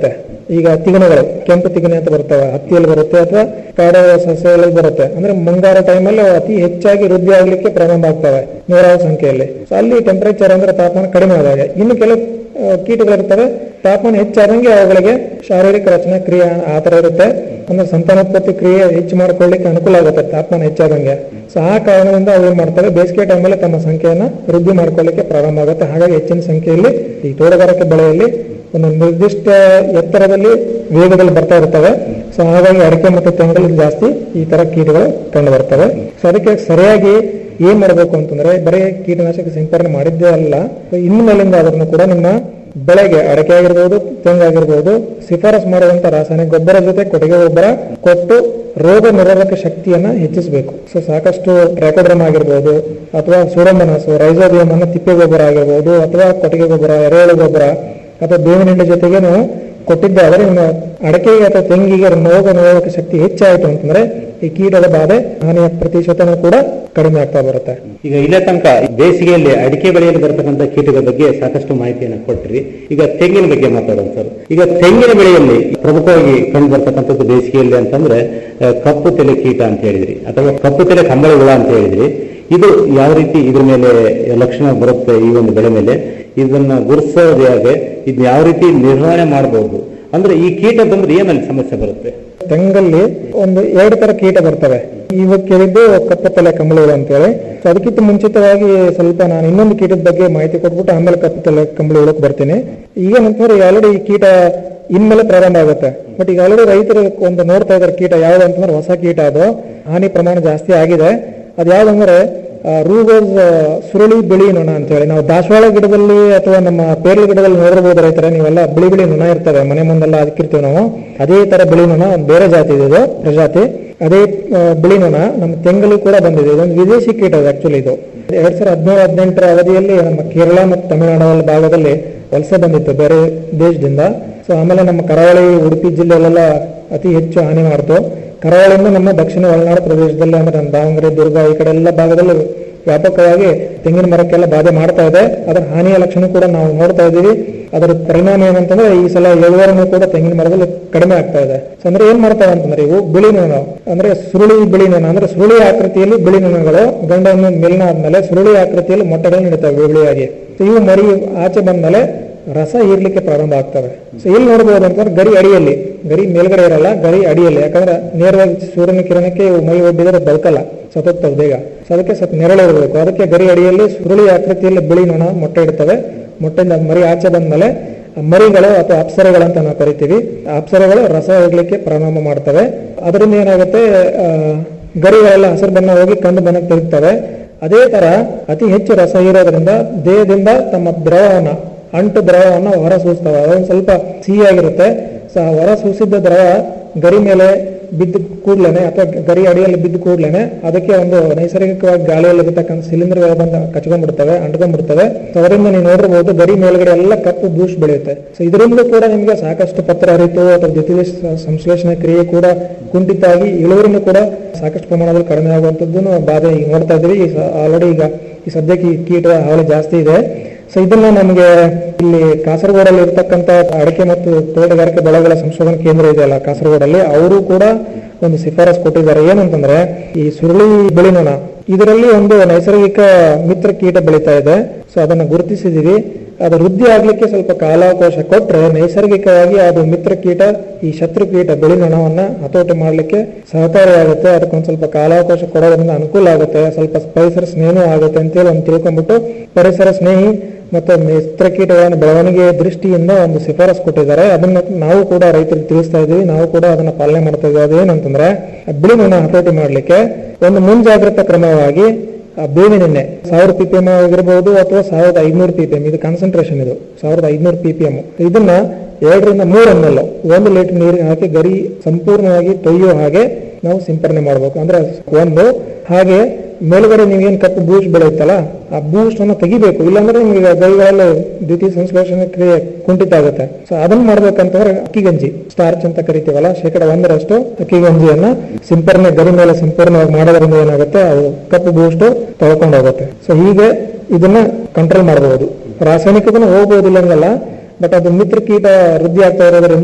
ಈಗ ತಿಗಣೆಗಳು ಕೆಂಪು ತಿಗಣೆ ಅಂತ ಬರ್ತವೆ ಹತ್ತಿಯಲ್ಲಿ ಬರುತ್ತೆ ಅಥವಾ ಕಾಡು ಸಸ್ಯಗಳಲ್ಲಿ ಬರುತ್ತೆ ಅಂದ್ರೆ ಮುಂಗಾರು ಟೈಮಲ್ಲಿ ಅತಿ ಹೆಚ್ಚಾಗಿ ವೃದ್ಧಿ ಆಗ್ಲಿಕ್ಕೆ ಪ್ರಾರಂಭ ಆಗ್ತವೆ ನೂರಾರು ಸಂಖ್ಯೆಯಲ್ಲಿ ಸೊ ಅಲ್ಲಿ ಟೆಂಪರೇಚರ್ ಅಂದ್ರೆ ತಾಪಮಾನ ಕಡಿಮೆ ಆದಾಗ ಇನ್ನು ಕೆಲವು ಆ, ಕೀಟಗಳಿರ್ತವೆ ತಾಪಮಾನ ಹೆಚ್ಚಾದಂಗೆ ಅವುಗಳಿಗೆ ಶಾರೀರಿಕ ರಚನಾ ಕ್ರಿಯೆ ಆ ತರ ಇರುತ್ತೆ ಅಂದ್ರೆ ಸಂತಾನೋತ್ಪತ್ತಿ ಕ್ರಿಯೆ ಹೆಚ್ಚು ಮಾಡ್ಕೊಳ್ಳಿಕ್ಕೆ ಅನುಕೂಲ ಆಗುತ್ತೆ ತಾಪಮಾನ ಹೆಚ್ಚಾದಂಗೆ ಸೊ ಆ ಕಾರಣದಿಂದ ಅವು ಏನ್ ಮಾಡ್ತವೆ ಬೇಸಿಗೆ ಟೈಮಲ್ಲಿ ತಮ್ಮ ಸಂಖ್ಯೆಯನ್ನ ವೃದ್ಧಿ ಮಾಡ್ಕೊಳ್ಳಿಕ್ಕೆ ಪ್ರಾರಂಭ ಆಗುತ್ತೆ ಹಾಗಾಗಿ ಹೆಚ್ಚಿನ ಸಂಖ್ಯೆಯಲ್ಲಿ ಈ ತೋಟಗಾರಿಕೆ ಬೆಳೆಯಲ್ಲಿ ಒಂದು ನಿರ್ದಿಷ್ಟ ಎತ್ತರದಲ್ಲಿ ವೇಗದಲ್ಲಿ ಬರ್ತಾ ಇರ್ತವೆ ಸೊ ಹಾಗಾಗಿ ಅಡಿಕೆ ಮತ್ತು ತೆಂಗಲ್ಲಿ ಜಾಸ್ತಿ ಈ ತರ ಕೀಟಗಳು ಕಂಡು ಬರ್ತವೆ ಸೊ ಅದಕ್ಕೆ ಸರಿಯಾಗಿ ಏನ್ ಮಾಡಬೇಕು ಅಂತಂದ್ರೆ ಬರೀ ಕೀಟನಾಶಕ ಸಿಂಪರಣೆ ಮಾಡಿದ್ದೇ ಅಲ್ಲ ಸೊ ಇನ್ನು ಮೇಲಿಂದ ಅದನ್ನು ಕೂಡ ನಿಮ್ಮ ಬೆಳೆಗೆ ಅಡಕೆ ಆಗಿರ್ಬೋದು ತೆಂಗಾಗಿರ್ಬೋದು ಶಿಫಾರಸ್ ಮಾಡುವಂತ ರಾಸಾಯನಿಕ ಗೊಬ್ಬರ ಜೊತೆ ಕೊಟ್ಟಿಗೆ ಗೊಬ್ಬರ ಕೊಟ್ಟು ರೋಗ ನಿರೋಧಕ ಶಕ್ತಿಯನ್ನ ಹೆಚ್ಚಿಸಬೇಕು ಸೊ ಸಾಕಷ್ಟು ಟ್ರ್ಯಾಕೋಡ್ರಮ್ ಆಗಿರ್ಬೋದು ಅಥವಾ ಸೂಡೋಮನಸ್ ರೈಸೋಬಿಯಂ ಅನ್ನ ತಿಪ್ಪೆ ಗೊಬ್ಬರ ಆಗಿರ್ಬೋದು ಅಥವಾ ಕೊಟ್ಟಿಗೆ ಗೊಬ್ಬರ ಎರೆಹುಳು ಗೊಬ್ಬರ ಅಥವಾ ಬೇವಿನ ಹಿಂಡಿ ಜೊತೆಗೆ ನಾವು ಕೊಟ್ಟಿದ್ದಾದರೆ ನಿಮ್ಮ ಅಡಕೆಗೆ ಅಥವಾ ತೆಂಗಿಗೆ ರೋಗ ನಿರೋಧಕ ಶಕ್ತಿ ಹೆಚ್ಚಾಯಿತು ಅಂತಂದ್ರೆ ಈ ಕೀಟದ ಬಾಧೆ ಹಾನಿಯ ಪ್ರತಿಶತನೂ ಕೂಡ ಕಡಿಮೆ ಆಗ್ತಾ ಬರುತ್ತೆ ಈಗ ಇಲ್ಲೇ ತನಕ ಬೇಸಿಗೆಯಲ್ಲಿ ಅಡಿಕೆ ಬೆಳೆಯಲ್ಲಿ ಬರತಕ್ಕಂಥ ಕೀಟಗಳ ಬಗ್ಗೆ ಸಾಕಷ್ಟು ಮಾಹಿತಿಯನ್ನು ಕೊಟ್ರಿ ಈಗ ತೆಂಗಿನ ಬಗ್ಗೆ ಮಾತಾಡೋಣ ಸರ್ ಈಗ ತೆಂಗಿನ ಬೆಳೆಯಲ್ಲಿ ಪ್ರಮುಖವಾಗಿ ಕಂಡು ಬರ್ತಕ್ಕಂಥದ್ದು ಬೇಸಿಗೆಯಲ್ಲಿ ಅಂತಂದ್ರೆ ಆ, ಕಪ್ಪು ತಲೆ ಕೀಟ ಅಂತ ಹೇಳಿದ್ರಿ ಅಥವಾ ಕಪ್ಪು ತಲೆ ಕಂಬಳಿ ಹುಳ ಅಂತ ಹೇಳಿದ್ರಿ ಇದು ಯಾವ ರೀತಿ ಇದ್ರ ಮೇಲೆ ಲಕ್ಷಣ ಬರುತ್ತೆ ಈ ಒಂದು ಬೆಳೆ ಮೇಲೆ ಇದನ್ನ ಗುರುತಿಸೋದು ಹೇಗೆ ಇದನ್ನ ಯಾವ ರೀತಿ ನಿರ್ವಹಣೆ ಮಾಡಬಹುದು ಅಂದ್ರೆ ಈ ಕೀಟ ಬಂದ್ರೆ ಏನಲ್ಲಿ ಸಮಸ್ಯೆ ಬರುತ್ತೆ ತೆಂಗಲ್ಲಿ ಒಂದು ಎರಡು ತರ ಕೀಟ ಬರ್ತವೆ ಇವಾಗ ಕೇಳಿದ್ದು ಕಪ್ಪು ತಲೆ ಕಂಬಳಿಗಳು ಅಂತೇಳಿ ಸೊ ಅದಕ್ಕಿಂತ ಮುಂಚಿತವಾಗಿ ಸ್ವಲ್ಪ ನಾನು ಇನ್ನೊಂದು ಕೀಟದ ಬಗ್ಗೆ ಮಾಹಿತಿ ಕೊಟ್ಬಿಟ್ಟು ಆಮೇಲೆ ಕಪ್ಪು ತಲೆ ಕಂಬಳಿ ಒಳಗೆ ಬರ್ತೀನಿ ಈಗ ನಂತರ ಆಲ್ರೆಡಿ ಈ ಕೀಟ ಇನ್ಮೇಲೆ ಪ್ರಾರಂಭ ಆಗುತ್ತೆ ಬಟ್ ಈಗ ಆಲ್ರೆಡಿ ರೈತರು ಒಂದು ನೋಡ್ತಾ ಇದ್ದಾರೆ ಕೀಟ ಯಾವ್ದು ಅಂತಂದ್ರೆ ಹೊಸ ಕೀಟ ಅದು ಹಾನಿ ಪ್ರಮಾಣ ಜಾಸ್ತಿ ಆಗಿದೆ ಅದು ಯಾವ್ದಂದ್ರೆ ರೂಗೋಸ್ ಸುರುಳಿ ಬಿಳಿ ನೊಣ ಅಂತ ಹೇಳಿ ನಾವು ದಾಸವಾಳ ಗಿಡದಲ್ಲಿ ಅಥವಾ ನಮ್ಮ ಪೇರ್ಲ ಗಿಡದಲ್ಲಿ ನೋಡಿರ್ಬೋದು ರೈತರೆ ನೀವೆಲ್ಲ ಬಿಳಿ ಬಿಳಿ ನೊಣ ಇರ್ತವೆ ಮನೆ ಮುಂದೆಲ್ಲ ಅದಕ್ಕಿರ್ತೀವಿ ನಾವು ಅದೇ ತರ ಬಿಳಿ ನೊಣ ಒಂದು ಬೇರೆ ಜಾತಿ ಇದೆ ಇದು ಪ್ರಜಾತಿ ಅದೇ ಆ, ಬಿಳಿ ನೊಣ ನಮ್ಮ ತೆಂಗಲ್ಲಿ ಕೂಡ ಬಂದಿದೆ ಇದೊಂದು ವಿದೇಶಿ ಕೀಟ ಆಕ್ಚುಲಿ ಇದು ಎರಡ್ ಸಾವಿರದ ಹದಿನೇಳು ಹದಿನೆಂಟರ ಅವಧಿಯಲ್ಲಿ ನಮ್ಮ ಕೇರಳ ಮತ್ತು ತಮಿಳುನಾಡು ಭಾಗದಲ್ಲಿ ವಲಸೆ ಬಂದಿತ್ತು ಬೇರೆ ದೇಶದಿಂದ ಸೊ ಆಮೇಲೆ ನಮ್ಮ ಕರಾವಳಿ ಉಡುಪಿ ಜಿಲ್ಲೆಯಲ್ಲೆಲ್ಲ ಅತಿ ಹೆಚ್ಚು ಹಾನಿ ಮಾಡ್ತು ಕರಾವಳಿಯಿಂದ ನಮ್ಮ ದಕ್ಷಿಣ ಒಳನಾಡು ಪ್ರದೇಶದಲ್ಲಿ ಅಂದ್ರೆ ನಮ್ಮ ದಾವಣಗೆರೆ ದುರ್ಗ ಈ ಕಡೆ ಎಲ್ಲ ಭಾಗದಲ್ಲಿ ವ್ಯಾಪಕವಾಗಿ ತೆಂಗಿನ ಮರಕ್ಕೆಲ್ಲ ಬಾಧೆ ಮಾಡ್ತಾ ಇದೆ ಅದರ ಹಾನಿಯ ಲಕ್ಷಣ ಕೂಡ ನಾವು ನೋಡ್ತಾ ಇದ್ದೀವಿ ಅದರ ಪರಿಣಾಮ ಏನಂತಂದ್ರೆ ಈ ಸಲ ಇಳುವರಿನೂ ಕೂಡ ತೆಂಗಿನ ಮರದಲ್ಲಿ ಕಡಿಮೆ ಆಗ್ತಾ ಇದೆ ಸೊ ಅಂದ್ರೆ ಏನ್ ಮಾಡ್ತಾವೆ ಅಂತಂದ್ರೆ ಇವು ಬಿಳಿ ನೊಣ ಅಂದ್ರೆ ಸುರುಳಿ ಬಿಳಿ ನೊಣ ಅಂದ್ರೆ ಸುರುಳಿ ಆಕೃತಿಯಲ್ಲಿ ಬಿಳಿ ನೊಣಗಳು ಗಂಡನ್ನು ಮಿಲನ ಆದ್ಮೇಲೆ ಸುರುಳಿ ಆಕೃತಿಯಲ್ಲಿ ಮೊಟ್ಟೆಗಳು ನೀಡುತ್ತವೆ ಬಿಳಿಯಾಗಿ ಸೊ ಇವು ಮರಿ ಆಚೆ ಬಂದ್ಮೇಲೆ ರಸ ಹೀರ್ಲಿಕ್ಕೆ ಪ್ರಾರಂಭ ಆಗ್ತವೆ ಸೊ ಇಲ್ಲಿ ನೋಡಬಹುದು ಅಂತಂದ್ರೆ ಗರಿ ಅಡಿಯಲ್ಲಿ ಗರಿ ಮೇಲ್ಗಡೆ ಇರಲ್ಲ ಗರಿ ಅಡಿಯಲ್ಲಿ ಯಾಕಂದ್ರೆ ನೇರವಾಗಿ ಸೂರ್ಯನ ಕಿರಣಕ್ಕೆ ಇವು ಮೈ ಒಡ್ಡಿದ್ರೆ ಬದುಕಲ್ಲ ಸತ್ತೋಗ್ತವೆ ಬೇಗ ಸೊ ಅದಕ್ಕೆ ಸ್ವಲ್ಪ ನೆರಳು ಇರಬೇಕು ಅದಕ್ಕೆ ಗರಿ ಅಡಿಯಲ್ಲಿ ಸುರುಳಿ ಆಕೃತಿಯಲ್ಲಿ ಬಿಳಿ ನೊಣ ಮೊಟ್ಟೆ ಇಡ್ತವೆ ಮೊಟ್ಟೆಯಿಂದ ಮರಿ ಆಚೆ ಬಂದ್ಮೇಲೆ ಆ ಮರಿಗಳು ಅಥವಾ ಅಪ್ಸರೆಗಳು ಅಂತ ನಾವು ಕರಿತೀವಿ ಆ ಅಪ್ಸರೆಗಳು ರಸ ಇಡ್ಲಿಕ್ಕೆ ಪ್ರಾರಂಭ ಮಾಡ್ತವೆ ಅದರಿಂದ ಏನಾಗುತ್ತೆ ಆ, ಗರಿಗಳೆಲ್ಲ ಹಸಿರು ಬಣ್ಣ ಹೋಗಿ ಕಂದು ಬಣ್ಣಕ್ಕೆ ತಿರುಗ್ತವೆ ಅದೇ ತರ ಅತಿ ಹೆಚ್ಚು ರಸ ಇರೋದ್ರಿಂದ ದೇಹದಿಂದ ತಮ್ಮ ದ್ರವವನ್ನ ಅಂಟು ದ್ರವವನ್ನು ಹೊರ ಸೂಸ್ತವೆ ಅದೊಂದು ಸ್ವಲ್ಪ ಸಿಹಿಯಾಗಿರುತ್ತೆ ಸೊ ಆ ಹೊರ ಸೂಸಿದ್ದ ದ್ರವ ಗರಿ ಮೇಲೆ ಬಿದ್ದ ಕೂಡ್ಲೇನೆ ಅಥವಾ ಗರಿ ಅಡಿಯಲ್ಲಿ ಬಿದ್ದ ಕೂಡ್ಲೇನೆ ಅದಕ್ಕೆ ಒಂದು ನೈಸರ್ಗಿಕವಾಗಿ ಗಾಳಿಯಲ್ಲಿ ಇರತಕ್ಕಂಥ ಸಿಲಿಂಡರ್ಗಳು ಬಂದು ಕಚ್ಕೊಂಡ್ಬಿಡ್ತವೆ ಅಂಟ್ಕೊಂಡ್ಬಿಡ್ತವೆ ಸೊ ಅದರಿಂದ ನೀವು ನೋಡಿರ್ಬೋದು ಗರಿ ಮೇಲ್ಗಡೆ ಎಲ್ಲ ಕಪ್ಪು ಬೂಸ್ ಬೆಳೆಯುತ್ತೆ ಸೊ ಇದರಿಂದ ಕೂಡ ನಿಮಗೆ ಸಾಕಷ್ಟು ಪತ್ರ ಹರಿತು ಅಥವಾ ದ್ವಿತೀಯ ಸ- ಸಂಶ್ಲೇಷಣೆ ಕ್ರಿಯೆ ಕೂಡ ಕುಂಠಿತಾಗಿ ಇಳುವರಿನೂ ಕೂಡ ಸಾಕಷ್ಟು ಪ್ರಮಾಣದಲ್ಲಿ ಕಡಿಮೆ ಆಗುವಂಥದ್ದು ಬಾಧೆ ಈಗ ನೋಡ್ತಾ ಇದ್ದೀವಿ ಆಲ್ರೆಡಿ ಈಗ ಈ ಸದ್ಯಕ್ಕೆ ಈ ಕೀಟದ ಹಾವಳಿ ಜಾಸ್ತಿ ಇದೆ ಸೊ ಇದನ್ನ ನಮಗೆ ಇಲ್ಲಿ ಕಾಸರಗೋಡಲ್ಲಿ ಇರ್ತಕ್ಕಂಥ ಅಡಿಕೆ ಮತ್ತು ತೋಟಗಾರಿಕೆ ಬೆಳೆಗಳ ಸಂಶೋಧನಾ ಕೇಂದ್ರ ಇದೆಯಲ್ಲ ಕಾಸರಗೋಡಲ್ಲಿ ಅವರು ಕೂಡ ಒಂದು ಶಿಫಾರಸ್ ಕೊಟ್ಟಿದ್ದಾರೆ ಏನಂತಂದ್ರೆ ಈ ಸುರುಳಿ ಬಿಳಿ ನೊಣ ಇದರಲ್ಲಿ ಒಂದು ನೈಸರ್ಗಿಕ ಮಿತ್ರ ಕೀಟ ಬೆಳೀತಾ ಇದೆ ಸೊ ಅದನ್ನ ಗುರುತಿಸಿದೀವಿ ಅದು ವೃದ್ಧಿ ಆಗ್ಲಿಕ್ಕೆ ಸ್ವಲ್ಪ ಕಾಲಾವಕಾಶ ಕೊಟ್ರೆ ನೈಸರ್ಗಿಕವಾಗಿ ಅದು ಮಿತ್ರ ಕೀಟ ಈ ಶತ್ರು ಕೀಟ ಬಿಳಿ ನೊಣವನ್ನ ಹತೋಟಿ ಮಾಡ್ಲಿಕ್ಕೆ ಸಹಕಾರಿಯಾಗುತ್ತೆ ಅದಕ್ಕೊಂದ್ ಸ್ವಲ್ಪ ಕಾಲಾವಕಾಶ ಕೊಡೋದ್ರಿಂದ ಅನುಕೂಲ ಆಗುತ್ತೆ ಸ್ವಲ್ಪ ಪರಿಸರ ಸ್ನೇಹಿ ಆಗುತ್ತೆ ಅಂತೇಳಿ ಒಂದು ತಿಳ್ಕೊಂಡ್ಬಿಟ್ಟು ಪರಿಸರ ಸ್ನೇಹಿ ಮತ್ತು ಮಿತ್ರ ಕೀಟಗಳನ್ನು ಬೆಳವಣಿಗೆ ದೃಷ್ಟಿಯಿಂದ ಒಂದು ಶಿಫಾರಸ್ ಕೊಟ್ಟಿದ್ದಾರೆ ಅದನ್ನ ನಾವು ಕೂಡ ರೈತರಿಗೆ ತಿಳಿಸ್ತಾ ಇದ್ದೀವಿ ನಾವು ಕೂಡ ಅದನ್ನ ಪಾಲನೆ ಮಾಡ್ತಾ ಇದ್ದೀವಿ ಅದೇನಂತಂದ್ರೆ ಆ ಬಿಳಿ ನೊಣ ಹತೋಟಿ ಮಾಡ್ಲಿಕ್ಕೆ ಒಂದು ಮುಂಜಾಗ್ರತಾ ಕ್ರಮವಾಗಿ ಆ ಬೇವಿನ ಎಣ್ಣೆ ಸಾವಿರ ಪಿ ಪಿ ಎಂ ಆಗಿರ್ಬೋದು ಅಥವಾ ಸಾವಿರದ ಐದ್ನೂರು ಪಿ ಪಿ ಎಂ ಇದು ಕಾನ್ಸಂಟ್ರೇಷನ್ ಇದು ಸಾವಿರದ ಐದ್ನೂರು ಪಿ ಪಿ ಎಂ ಇದನ್ನ ಎರಡರಿಂದ ಮೂರು ಎಮ್ ಎಲ್ ಒಂದು ಲೀಟರ್ ನೀರಿಗೆ ಹಾಕಿ ಗರಿ ಸಂಪೂರ್ಣವಾಗಿ ತೊಯ್ಯೋ ಹಾಗೆ ನಾವು ಸಿಂಪರಣೆ ಮಾಡಬೇಕು ಅಂದ್ರೆ ಒಂದು ಹಾಗೆ ಮೇಲ್ಗಡೆ ನೀವೇನ್ ಕಪ್ಪು ಬೂಸ್ಟ್ ಬೆಳೆಯುತ್ತಲ್ಲ ಆ ಬೂಸ್ಟ್ ಅನ್ನ ತೆಗಿಬೇಕು ಇಲ್ಲಾಂದ್ರೆ ನಿಮ್ಗೆ ಗರಿಗಳಲ್ಲಿ ದ್ವಿತೀಯ ಸಂಶ್ಲೇಷಣೆ ಕ್ರಿಯೆ ಕುಂಠಿತ ಆಗುತ್ತೆ ಸೊ ಅದನ್ನ ಮಾಡ್ಬೇಕಂತಂದ್ರೆ ಅಕ್ಕಿ ಗಂಜಿ ಸ್ಟಾರ್ಚ್ ಅಂತ ಕರಿತೀವಲ್ಲ ಶೇಕಡ ಒಂದರಷ್ಟು ಅಕ್ಕಿ ಗಂಜಿಯನ್ನ ಸಿಂಪರಣೆ ಗರಿ ಮೇಲೆ ಸಂಪೂರ್ಣವಾಗಿ ಮಾಡೋದ್ರಿಂದ ಏನಾಗುತ್ತೆ ಅದು ಕಪ್ಪು ಬೂಸ್ಟ್ ತೊಳ್ಕೊಂಡು ಹೋಗುತ್ತೆ ಸೊ ಹೀಗೆ ಇದನ್ನ ಕಂಟ್ರೋಲ್ ಮಾಡಬಹುದು ರಾಸಾಯನಿಕದನ್ನ ಹೋಗ್ಬೋದಿಲ್ಲ ಹಂಗಲ್ಲ ಬಟ್ ಅದು ಮಿತ್ರ ಕೀಟ ವೃದ್ಧಿ ಆಗ್ತಾ ಇರೋದ್ರಿಂದ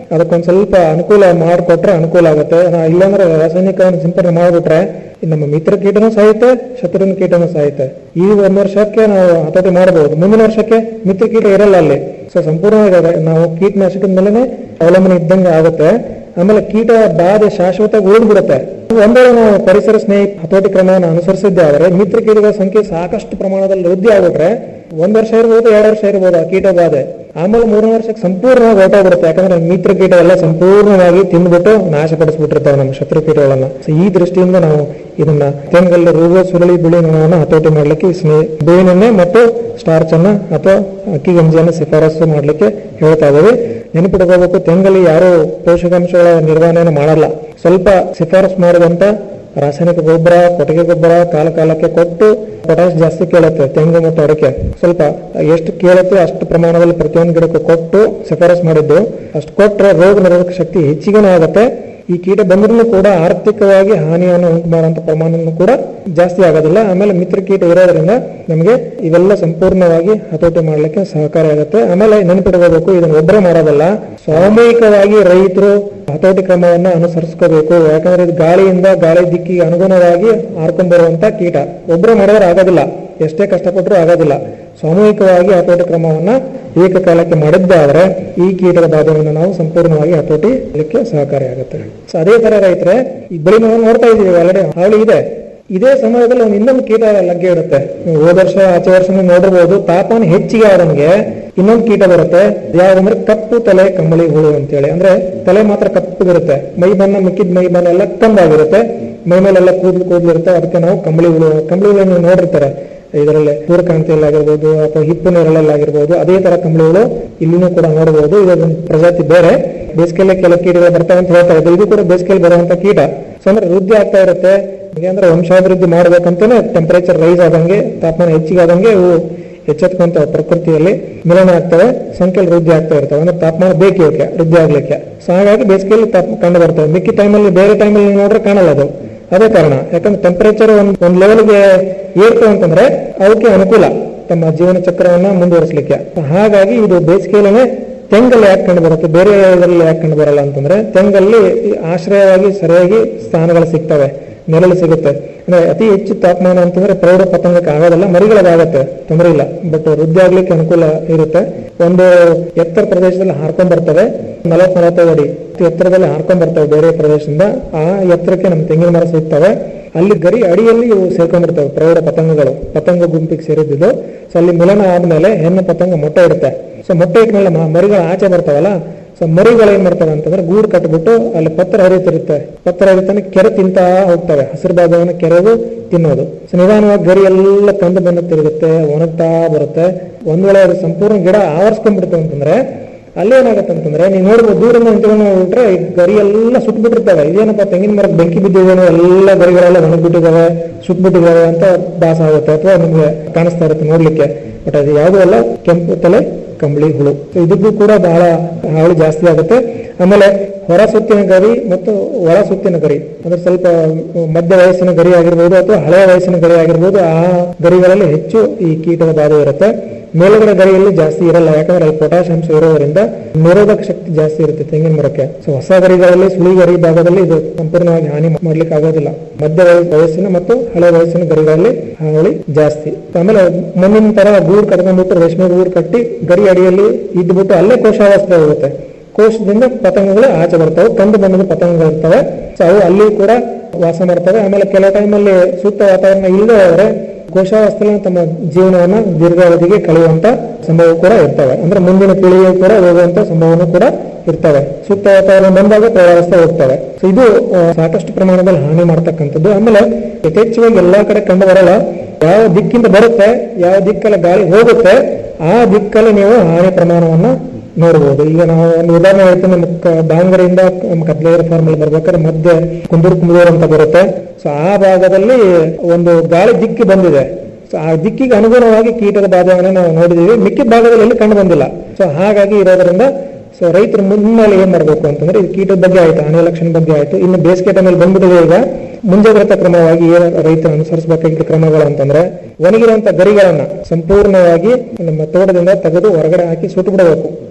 ಅದಕ್ಕೊಂದ್ ಸ್ವಲ್ಪ ಅನುಕೂಲ ಮಾಡಿಕೊಟ್ರೆ ಅನುಕೂಲ ಆಗುತ್ತೆ ನಾ- ಇಲ್ಲಾಂದ್ರೆ ರಾಸಾಯನಿಕವನ್ನು ಸಿಂಪಡಣೆ ಮಾಡಿಬಿಟ್ರೆ ನಮ್ಮ ಮಿತ್ರ ಕೀಟನೂ ಸಾಯುತ್ತೆ ಶತ್ರುನ ಕೀಟನೂ ಸಾಯುತ್ತೆ ಈ ಒಂದು ವರ್ಷಕ್ಕೆ ನಾವು ಹತೋಟಿ ಮಾಡಬಹುದು ಮುಂದಿನ ವರ್ಷಕ್ಕೆ ಮಿತ್ರ ಕೀಟ ಇರಲ್ಲ ಅಲ್ಲಿ ಸೊ ಸಂಪೂರ್ಣವಾಗಿ ಅದೇ ನಾವು ಕೀಟನಾಶಕದ ಮೇಲೆನೆ ಅವಲಂಬನೆ ಇದ್ದಂಗೆ ಆಗುತ್ತೆ ಆಮೇಲೆ ಕೀಟ ಬಾಧೆ ಶಾಶ್ವತವಾಗಿ ಉಳಿದ್ಬಿಡುತ್ತೆ ಒಂದೇ ನಾವು ಪರಿಸರ ಸ್ನೇಹಿ ಹತೋಟಿ ಕ್ರಮವನ್ನು ಅನುಸರಿಸಿದ್ದೆ ಆದರೆ ಮಿತ್ರ ಕೀಟಗಳ ಸಂಖ್ಯೆ ಸಾಕಷ್ಟು ಪ್ರಮಾಣದಲ್ಲಿ ವೃದ್ಧಿ ಆಗ್ಬಿಟ್ರೆ ಒಂದ್ ವರ್ಷ ಇರ್ಬೋದು ಎರಡು ವರ್ಷ ಇರ್ಬೋದು ಆ ಕೀಟ ಬಾಧೆ ಆಮೇಲೆ ಮೂರನೇ ವರ್ಷಕ್ಕೆ ಸಂಪೂರ್ಣವಾಗಿ ಹೊರಟೋಗ್ಬಿಡುತ್ತೆ ಯಾಕಂದ್ರೆ ಮಿತ್ರ ಕೀಟ ಎಲ್ಲ ಸಂಪೂರ್ಣವಾಗಿ ತಿಂದ್ಬಿಟ್ಟು ನಾಶಪಡಿಸ್ಬಿಟ್ಟಿರ್ತಾವೆ ನಮ್ಮ ಶತ್ರು ಕೀಟಗಳನ್ನ So ಈ ದೃಷ್ಟಿಯಿಂದ ನಾವು ಇದನ್ನ ತೆಂಗಲ್ಲಿ ರೋಗ ಸುರಳಿ ಬಿಳಿ ನೊಣವನ್ನು ಹತೋಟಿ ಮಾಡ್ಲಿಕ್ಕೆ ಈ ಸ್ನೇ ಬೇವಿನೆಣ್ಣೆ ಮತ್ತು ಸ್ಟಾರ್ಚ್ ಅನ್ನ ಅಥವಾ ಅಕ್ಕಿ ಗಂಜಿಯನ್ನು ಶಿಫಾರಸು ಮಾಡ್ಲಿಕ್ಕೆ ಹೇಳ್ತಾ ಇದ್ದೀವಿ ನೆನಪಿಟ್ಕೋಬೇಕು ತೆಂಗಲ್ಲಿ ಯಾರು ಪೋಷಕಾಂಶಗಳ ನಿರ್ವಹಣೆಯನ್ನು ಮಾಡಲ್ಲ ಸ್ವಲ್ಪ ಶಿಫಾರಸು ಮಾಡಿದಂತ ರಾಸಾಯನಿಕ ಗೊಬ್ಬರ ಕೊಟ್ಟಿಗೆ ಗೊಬ್ಬರ ಕಾಲ ಕಾಲಕ್ಕೆ ಕೊಟ್ಟು ಪೊಟ್ಯಾಶ್ ಜಾಸ್ತಿ ಕೇಳುತ್ತೆ ತೆಂಗು ಮತ್ತು ಅಡಿಕೆ ಸ್ವಲ್ಪ ಎಷ್ಟು ಕೇಳುತ್ತೆ ಅಷ್ಟು ಪ್ರಮಾಣದಲ್ಲಿ ಪ್ರತಿಯೊಂದು ಗಿಡಕ್ಕೆ ಕೊಟ್ಟು ಶಿಫಾರಸು ಮಾಡಿದ್ದು ಅಷ್ಟು ಕೊಟ್ಟರೆ ರೋಗ ನಿರೋಧಕ ಶಕ್ತಿ ಹೆಚ್ಚಿಗೆನೇ ಆಗುತ್ತೆ ಈ ಕೀಟ ಬಂದ್ರೂ ಕೂಡ ಆರ್ಥಿಕವಾಗಿ ಹಾನಿಯನ್ನು ಉಂಟು ಮಾಡುವಂತ ಪ್ರಮಾಣನೂ ಕೂಡ ಜಾಸ್ತಿ ಆಗೋದಿಲ್ಲ ಆಮೇಲೆ ಮಿತ್ರ ಕೀಟ ಇರೋದ್ರಿಂದ ನಮಗೆ ಇವೆಲ್ಲ ಸಂಪೂರ್ಣವಾಗಿ ಹತೋಟಿ ಮಾಡ್ಲಿಕ್ಕೆ ಸಹಕಾರಿ ಆಗುತ್ತೆ ಆಮೇಲೆ ನೆನಪಿಡಬೇಕು ಇದನ್ನ ಒಬ್ಬರೇ ಮಾಡೋದಲ್ಲ ಸಾಮೂಹಿಕವಾಗಿ ರೈತರು ಹತೋಟಿ ಕ್ರಮವನ್ನ ಅನುಸರಿಸ್ಕೋಬೇಕು ಯಾಕಂದ್ರೆ ಇದು ಗಾಳಿಯಿಂದ ಗಾಳಿ ದಿಕ್ಕಿಗೆ ಅನುಗುಣವಾಗಿ ಹಾರ್ಕೊಂಡ್ ಬರುವಂತ ಕೀಟ ಒಬ್ಬರೇ ಮಾಡಿದ್ರೆ ಆಗೋದಿಲ್ಲ ಎಷ್ಟೇ ಕಷ್ಟಪಟ್ಟರು ಆಗೋದಿಲ್ಲ ಸಾಮೂಹಿಕವಾಗಿ ಹತೋಟಿ ಕ್ರಮವನ್ನ ಏಕಕಾಲಕ್ಕೆ ಮಾಡಿದ್ದಾದ್ರೆ ಈ ಕೀಟದ ಬಾಧೆಯನ್ನು ನಾವು ಸಂಪೂರ್ಣವಾಗಿ ಹತೋಟಿ ಮಾಡಲಿಕ್ಕೆ ಸಹಕಾರಿಯಾಗುತ್ತೆ ಸೊ ಅದೇ ತರ ರೈತರೆ ಈ ಬೆಳೆ ನಾವು ನೋಡ್ತಾ ಇದೀವಿ ಆಲ್ರೆಡಿ ಹಾವಳಿ ಇದೆ ಇದೇ ಸಮಯದಲ್ಲಿ ಒಂದು ಇನ್ನೊಂದು ಕೀಟ ಲಗ್ಗೆ ಇರುತ್ತೆ ನೀವು ಹೋದ ವರ್ಷ ಆಚೆ ವರ್ಷ ನೋಡಿರ್ಬೋದು ತಾಪಮಾನ ಹೆಚ್ಚಿಗೆ ಆದಂಗೆ ಇನ್ನೊಂದು ಕೀಟ ಬರುತ್ತೆ ಯಾವ್ದಂದ್ರೆ ಕಪ್ಪು ತಲೆ ಕಂಬಳಿ ಹುಳು ಅಂತೇಳಿ ಅಂದ್ರೆ ತಲೆ ಮಾತ್ರ ಕಪ್ಪಗಿರುತ್ತೆ ಮೈ ಬಣ್ಣ ಮಿಕ್ಕಿದ ಮೈ ಬಣ್ಣ ಎಲ್ಲ ಕಂದಾಗಿರುತ್ತೆ ಮೈ ಮೇಲೆಲ್ಲ ಕೂದಲು ಕೂದಲಿರುತ್ತೆ ಅದಕ್ಕೆ ನಾವು ಕಂಬಳಿ ಹುಳು ಕಂಬಳಿ ಹುಳು ನೀವು ನೋಡಿರ್ತಾರೆ ಇದರಲ್ಲಿ ಸೂರ್ಯಕಾಂತಿಯಲ್ಲಾಗಿರ್ಬೋದು ಅಥವಾ ಹಿಪ್ಪು ನೀರಲ್ಲಾಗಿರ್ಬೋದು ಅದೇ ತರ ಕಂಬಳಿಗಳು ಇಲ್ಲಿನೂ ಕೂಡ ನೋಡಬಹುದು ಇದೊಂದು ಪ್ರಜಾತಿ ಬೇರೆ ಬೇಸಿಗೆಯಲ್ಲಿ ಕೆಲ ಕೀಟಗಳು ಬರ್ತವೆ ಅಂತ ಹೇಳ್ತಾ ಇದ್ದಾರೆ ಇದು ಕೂಡ ಬೇಸಿಗೆಯಲ್ಲಿ ಬರುವಂತ ಕೀಟ ಸೊ ಅಂದ್ರೆ ವೃದ್ಧಿ ಆಗ್ತಾ ಇರುತ್ತೆ ಹೀಗೆ ಅಂದ್ರೆ ವಂಶಾಭಿವೃದ್ಧಿ ಮಾಡ್ಬೇಕಂತಾನೆ ಟೆಂಪರೇಚರ್ ರೈಸ್ ಆದಂಗೆ ತಾಪಮಾನ ಹೆಚ್ಚಿಗೆ ಆದಂಗೆ ಇವು ಎಚ್ಚೆತ್ಕೊಂತ ಪ್ರಕೃತಿಯಲ್ಲಿ ಮಿಲನ ಆಗ್ತವೆ ಸಂಖ್ಯೆಯಲ್ಲಿ ವೃದ್ಧಿ ಆಗ್ತಾ ಇರ್ತವೆ ಅಂದ್ರೆ ತಾಪಮಾನ ಬೇಕು ಇವಕ್ಕೆ ವೃದ್ಧಿ ಆಗ್ಲಿಕ್ಕೆ ಸೊ ಹಾಗಾಗಿ ಬೇಸಿಗೆಯಲ್ಲಿ ತಾಪ ಕಂಡು ಬರ್ತವೆ ಮಿಕ್ಕಿ ಟೈಮಲ್ಲಿ ಬೇರೆ ಟೈಮಲ್ಲಿ ನೋಡ್ರೆ ಕಾಣಲ್ಲ ಅದು ಅದೇ ಕಾರಣ ಯಾಕಂದ್ರೆ ಟೆಂಪರೇಚರ್ ಒಂದ್ ಒಂದ್ ಲೆವೆಲ್ಗೆ ಏರ್ತು ಅಂತಂದ್ರೆ ಅವಕ್ಕೆ ಅನುಕೂಲ ತಮ್ಮ ಜೀವನ ಚಕ್ರವನ್ನ ಮುಂದುವರಿಸಲಿಕ್ಕೆ ಹಾಗಾಗಿ ಇದು ಬೇಸಿಗೆಯಲ್ಲೇ ತೆಂಗಲ್ಲಿ ಯಾಕೆ ಕಂಡು ಬರುತ್ತೆ ಬೇರೆ ಇದರಲ್ಲಿ ಯಾಕೆ ಕಂಡು ಬರಲ್ಲ ಅಂತಂದ್ರೆ ತೆಂಗಲ್ಲಿ ಆಶ್ರಯವಾಗಿ ಸರಿಯಾಗಿ ಸ್ಥಾನಗಳು ಸಿಗ್ತವೆ ನೆರಳು ಸಿಗುತ್ತೆ ಅಂದ್ರೆ ಅತಿ ಹೆಚ್ಚು ತಾಪಮಾನ ಅಂತಂದ್ರೆ ಪ್ರೌಢ ಪತಂಗಕ್ಕೆ ಆಗೋದಿಲ್ಲ ಮರಿಗಳಿಗಾಗತ್ತೆ ತೊಂದರೆ ಇಲ್ಲ ಬಟ್ ವೃದ್ಧಿ ಆಗ್ಲಿಕ್ಕೆ ಅನುಕೂಲ ಇರುತ್ತೆ ಒಂದು ಎತ್ತರ ಪ್ರದೇಶದಲ್ಲಿ ಹಾರ್ಕೊಂಡ್ ಬರ್ತವೆ ನಲವತ್ ನಲವತ್ತೈದು ಅಡಿ ಅತಿ ಎತ್ತರದಲ್ಲಿ ಹಾರ್ಕೊಂಡ್ ಬರ್ತವೆ ಬೇರೆ ಪ್ರದೇಶದಿಂದ ಆ ಎತ್ತರಕ್ಕೆ ನಮ್ಮ ತೆಂಗಿನ ಮರ ಸಿಗ್ತವೆ ಅಲ್ಲಿ ಗರಿ ಅಡಿಯಲ್ಲಿ ಇವು ಸೇರ್ಕೊಂಡಿರ್ತವೆ ಪ್ರೌಢ ಪತಂಗಗಳು ಪತಂಗ ಗುಂಪಿಗೆ ಸೇರಿದ್ದು ಸೊ ಅಲ್ಲಿ ಮಿಲನ ಆದ್ಮೇಲೆ ಹೆಣ್ಣು ಪತಂಗ ಮೊಟ್ಟೆ ಇಡುತ್ತೆ ಸೊ ಮೊಟ್ಟೆ ಇಟ್ಮೇಲೆ ಮ- ಮರಿಗಳು ಆಚೆ ಬರ್ತಾವಲ್ಲ ಸೊ ಮರಿಗಳು ಏನ್ ಮಾಡ್ತವೆ ಅಂತಂದ್ರೆ ಗೂಡು ಕಟ್ಬಿಟ್ಟು ಅಲ್ಲಿ ಪತ್ರ ಹರಿತಿರುತ್ತೆ ಪತ್ರ ಹರಿತಾನೆ ಕೆರೆ ತಿಂತಾ ಹೋಗ್ತವೆ ಹಸಿರು ಭಾಗವನ್ನು ಕೆರೆದು ತಿನ್ನೋದು ಸೊ ನಿಧಾನವಾಗಿ ಗರಿ ಎಲ್ಲ ಕಂದು ಬಣ್ಣ ತಿರುಗುತ್ತೆ ಒಣಗ್ತಾ ಬರುತ್ತೆ ಒಂದ್ ವೇಳೆ ಅದು ಸಂಪೂರ್ಣ ಗಿಡ ಆವರಿಸ್ಕೊಂಡ್ಬಿಡ್ತು ಅಂತಂದ್ರೆ ಅಲ್ಲಿ ಏನಾಗುತ್ತೆ ಅಂತಂದ್ರೆ ನೀವು ನೋಡ್ಬೋದು ದೂರದಿಂದ ನಿಂತ್ಕೊಂಡು ನೋಡ್ಬಿಟ್ರೆ ಈ ಗರಿ ಎಲ್ಲ ಸುಟ್ಬಿಟ್ಟಿರ್ತವೆ ಇದೇನಪ್ಪ ತೆಂಗಿನ ಮರಕ್ಕೆ ಬೆಂಕಿ ಬಿದ್ದಿದ್ದೇನೋ ಎಲ್ಲ ಗರಿಗಳೆಲ್ಲ ಒಣಗ್ಬಿಟ್ಟಿದಾವೆ ಸುಟ್ಬಿಟ್ಟಿದಾವೆ ಅಂತ ಭಾಸ ಆಗುತ್ತೆ ಅಥವಾ ನಿಮ್ಗೆ ಕಾಣಿಸ್ತಾ ಇರುತ್ತೆ ನೋಡ್ಲಿಕ್ಕೆ ಬಟ್ ಅದು ಯಾವುದೂ ಅಲ್ಲ ಕೆಂಪು ತಲೆ ಕಂಬಳಿ ಹುಳು So ಇದಕ್ಕೂ ಕೂಡ ಬಹಳ ಹಾವಳಿ ಜಾಸ್ತಿ ಆಗುತ್ತೆ ಆಮೇಲೆ ಹೊರ ಸುತ್ತಿನ ಗರಿ ಮತ್ತು ಒಳ ಸುತ್ತಿನ ಗರಿ ಅಂದ್ರೆ ಸ್ವಲ್ಪ ಮಧ್ಯ ವಯಸ್ಸಿನ ಗರಿ ಆಗಿರ್ಬೋದು ಅಥವಾ ಹಳೆಯ ವಯಸ್ಸಿನ ಗರಿ ಆಗಿರ್ಬೋದು ಆ ಗರಿಗಳಲ್ಲಿ ಹೆಚ್ಚು ಈ ಕೀಟದ ಬಾಧೆ ಇರುತ್ತೆ ಮೇಲುಗಡೆ ಗರಿಯಲ್ಲಿ ಜಾಸ್ತಿ ಇರಲ್ಲ ಯಾಕಂದ್ರೆ ಅಲ್ಲಿ ಪೊಟ್ಯಾಶ್ ಅಂಶ ಇರೋದ್ರಿಂದ ನಿರೋಧಕ ಶಕ್ತಿ ಜಾಸ್ತಿ ಇರುತ್ತೆ ತೆಂಗಿನ ಮರಕ್ಕೆ ಸೊ ಹೊಸ ಗರಿಗಳಲ್ಲಿ ಸುಳಿ ಗರಿ ಭಾಗದಲ್ಲಿ ಇದು ಸಂಪೂರ್ಣವಾಗಿ ಹಾನಿ ಮಾಡ್ಲಿಕ್ಕೆ ಆಗೋದಿಲ್ಲ ಮಧ್ಯ ವಯ- ವಯಸ್ಸಿನ ಮತ್ತು ಹಳೆ ವಯಸ್ಸಿನ ಗರಿಗಳಲ್ಲಿ ಹಾವಳಿ ಜಾಸ್ತಿ ಆಮೇಲೆ ಮಣ್ಣಿನ ತರ ಗೂಡು ಕಟ್ಕೊಂಡ್ಬಿಟ್ಟು ರೇಷ್ಮೆ ಗೂಡು ಕಟ್ಟಿ ಗರಿ ಅಡಿಯಲ್ಲಿ ಇದ್ಬಿಟ್ಟು ಅಲ್ಲೇ ಕೋಶಾವಸ್ಥೆ ಹೋಗುತ್ತೆ ಕೋಶದಿಂದ ಪತಂಗಗಳು ಆಚೆ ಬರ್ತವೆ ಕಂದು ಬಣ್ಣದ ಪತಂಗಗಳು ಇರ್ತವೆ ಸೊ ಅವು ಅಲ್ಲಿ ಕೂಡ ವಾಸ ಮಾಡ್ತವೆ ಆಮೇಲೆ ಕೆಲವು ಟೈಮಲ್ಲಿ ಸೂಕ್ತ ವಾತಾವರಣ ಇಲ್ಲದೆ ಹೋದ್ರೆ ಕೋಶಾವಸ್ಥೆಯಲ್ಲಿ ತಮ್ಮ ಜೀವನವನ್ನ ದೀರ್ಘಾವಧಿಗೆ ಕಳೆಯುವಂತ ಸಂಭವ ಕೂಡ ಇರ್ತವೆ ಅಂದ್ರೆ ಮುಂದಿನ ಪೀಳಿಗೆ ಕೂಡ ಹೋಗುವಂತ ಸಂಭವನೂ ಕೂಡ ಇರ್ತವೆ ಸೂಕ್ತ ವಾತಾವರಣ ಬಂದಾಗ ಪ್ರೌಢಾವಸ್ಥೆ ಹೋಗ್ತವೆ ಸೊ ಇದು ಆ, ಸಾಕಷ್ಟು ಪ್ರಮಾಣದಲ್ಲಿ ಹಾನಿ ಮಾಡ್ತಕ್ಕಂಥದ್ದು ಆಮೇಲೆ ಯಥೇಚ್ಛವಾಗಿ ಎಲ್ಲಾ ಕಡೆ ಕಂಡು ಬರಲ್ಲ ಯಾವ ದಿಕ್ಕಿಂದ ಬರುತ್ತೆ ಯಾವ ದಿಕ್ಕಲ್ಲಿ ಗಾಳಿ ಹೋಗುತ್ತೆ ಆ ದಿಕ್ಕಲ್ಲಿ ನೀವು ಹಾನಿ ಪ್ರಮಾಣವನ್ನ ನೋಡಬಹುದು ಈಗ ನಾವು ಒಂದು ಉದಾಹರಣೆ ಹೇಳ್ತೀನಿ ನಮ್ಮ ಕ- ದಾವಣಗೆರೆಯಿಂದ ನಮ್ಮ ಕದ್ಲೇರು ಫಾರ್ಮ್ ಅಲ್ಲಿ ಬರ್ಬೇಕಾದ್ರೆ ಮಧ್ಯೆ ಕುಂದೂರು ಕುಂದೂರು ಅಂತ ಬರುತ್ತೆ ಸೊ ಆ ಭಾಗದಲ್ಲಿ ಒಂದು ಗಾಳಿ ದಿಕ್ಕಿ ಬಂದಿದೆ ಸೊ ಆ ದಿಕ್ಕಿಗೆ ಅನುಗುಣವಾಗಿ ಕೀಟದ ಬಾಧೆಯನ್ನು ನಾವು ನೋಡಿದೀವಿ ಮಿಕ್ಕಿದ ಭಾಗದಲ್ಲಿ ಎಲ್ಲಿ ಕಂಡು ಬಂದಿಲ್ಲ ಸೊ ಹಾಗಾಗಿ ಇರೋದ್ರಿಂದ ಸೊ ರೈತರು ಮುನ್ಮೇಲೆ ಏನ್ ಮಾಡ್ಬೇಕು ಅಂತಂದ್ರೆ ಇದು ಕೀಟದ ಬಗ್ಗೆ ಆಯ್ತು ಹಾನಿ ಲಕ್ಷಣ ಬಗ್ಗೆ ಆಯ್ತು ಇನ್ನು ಬೇಸಿಗೆ ಟೈಮಲ್ಲಿ ಬಂದ್ಬಿಟ್ಟಿದೆ ಈಗ ಮುಂಜಾಗ್ರತಾ ಕ್ರಮವಾಗಿ ಏನು ರೈತರು ಅನುಸರಿಸಬೇಕಾಗಿದ್ದ ಕ್ರಮಗಳು ಅಂತಂದ್ರೆ ಒಣಗಿರುವಂತ ಗರಿಗಳನ್ನ ಸಂಪೂರ್ಣವಾಗಿ ನಮ್ಮ ತೋಟದಿಂದ ತೆಗೆದು ಹೊರಗಡೆ ಹಾಕಿ ಸುಟ್ಟು ಬಿಡಬೇಕು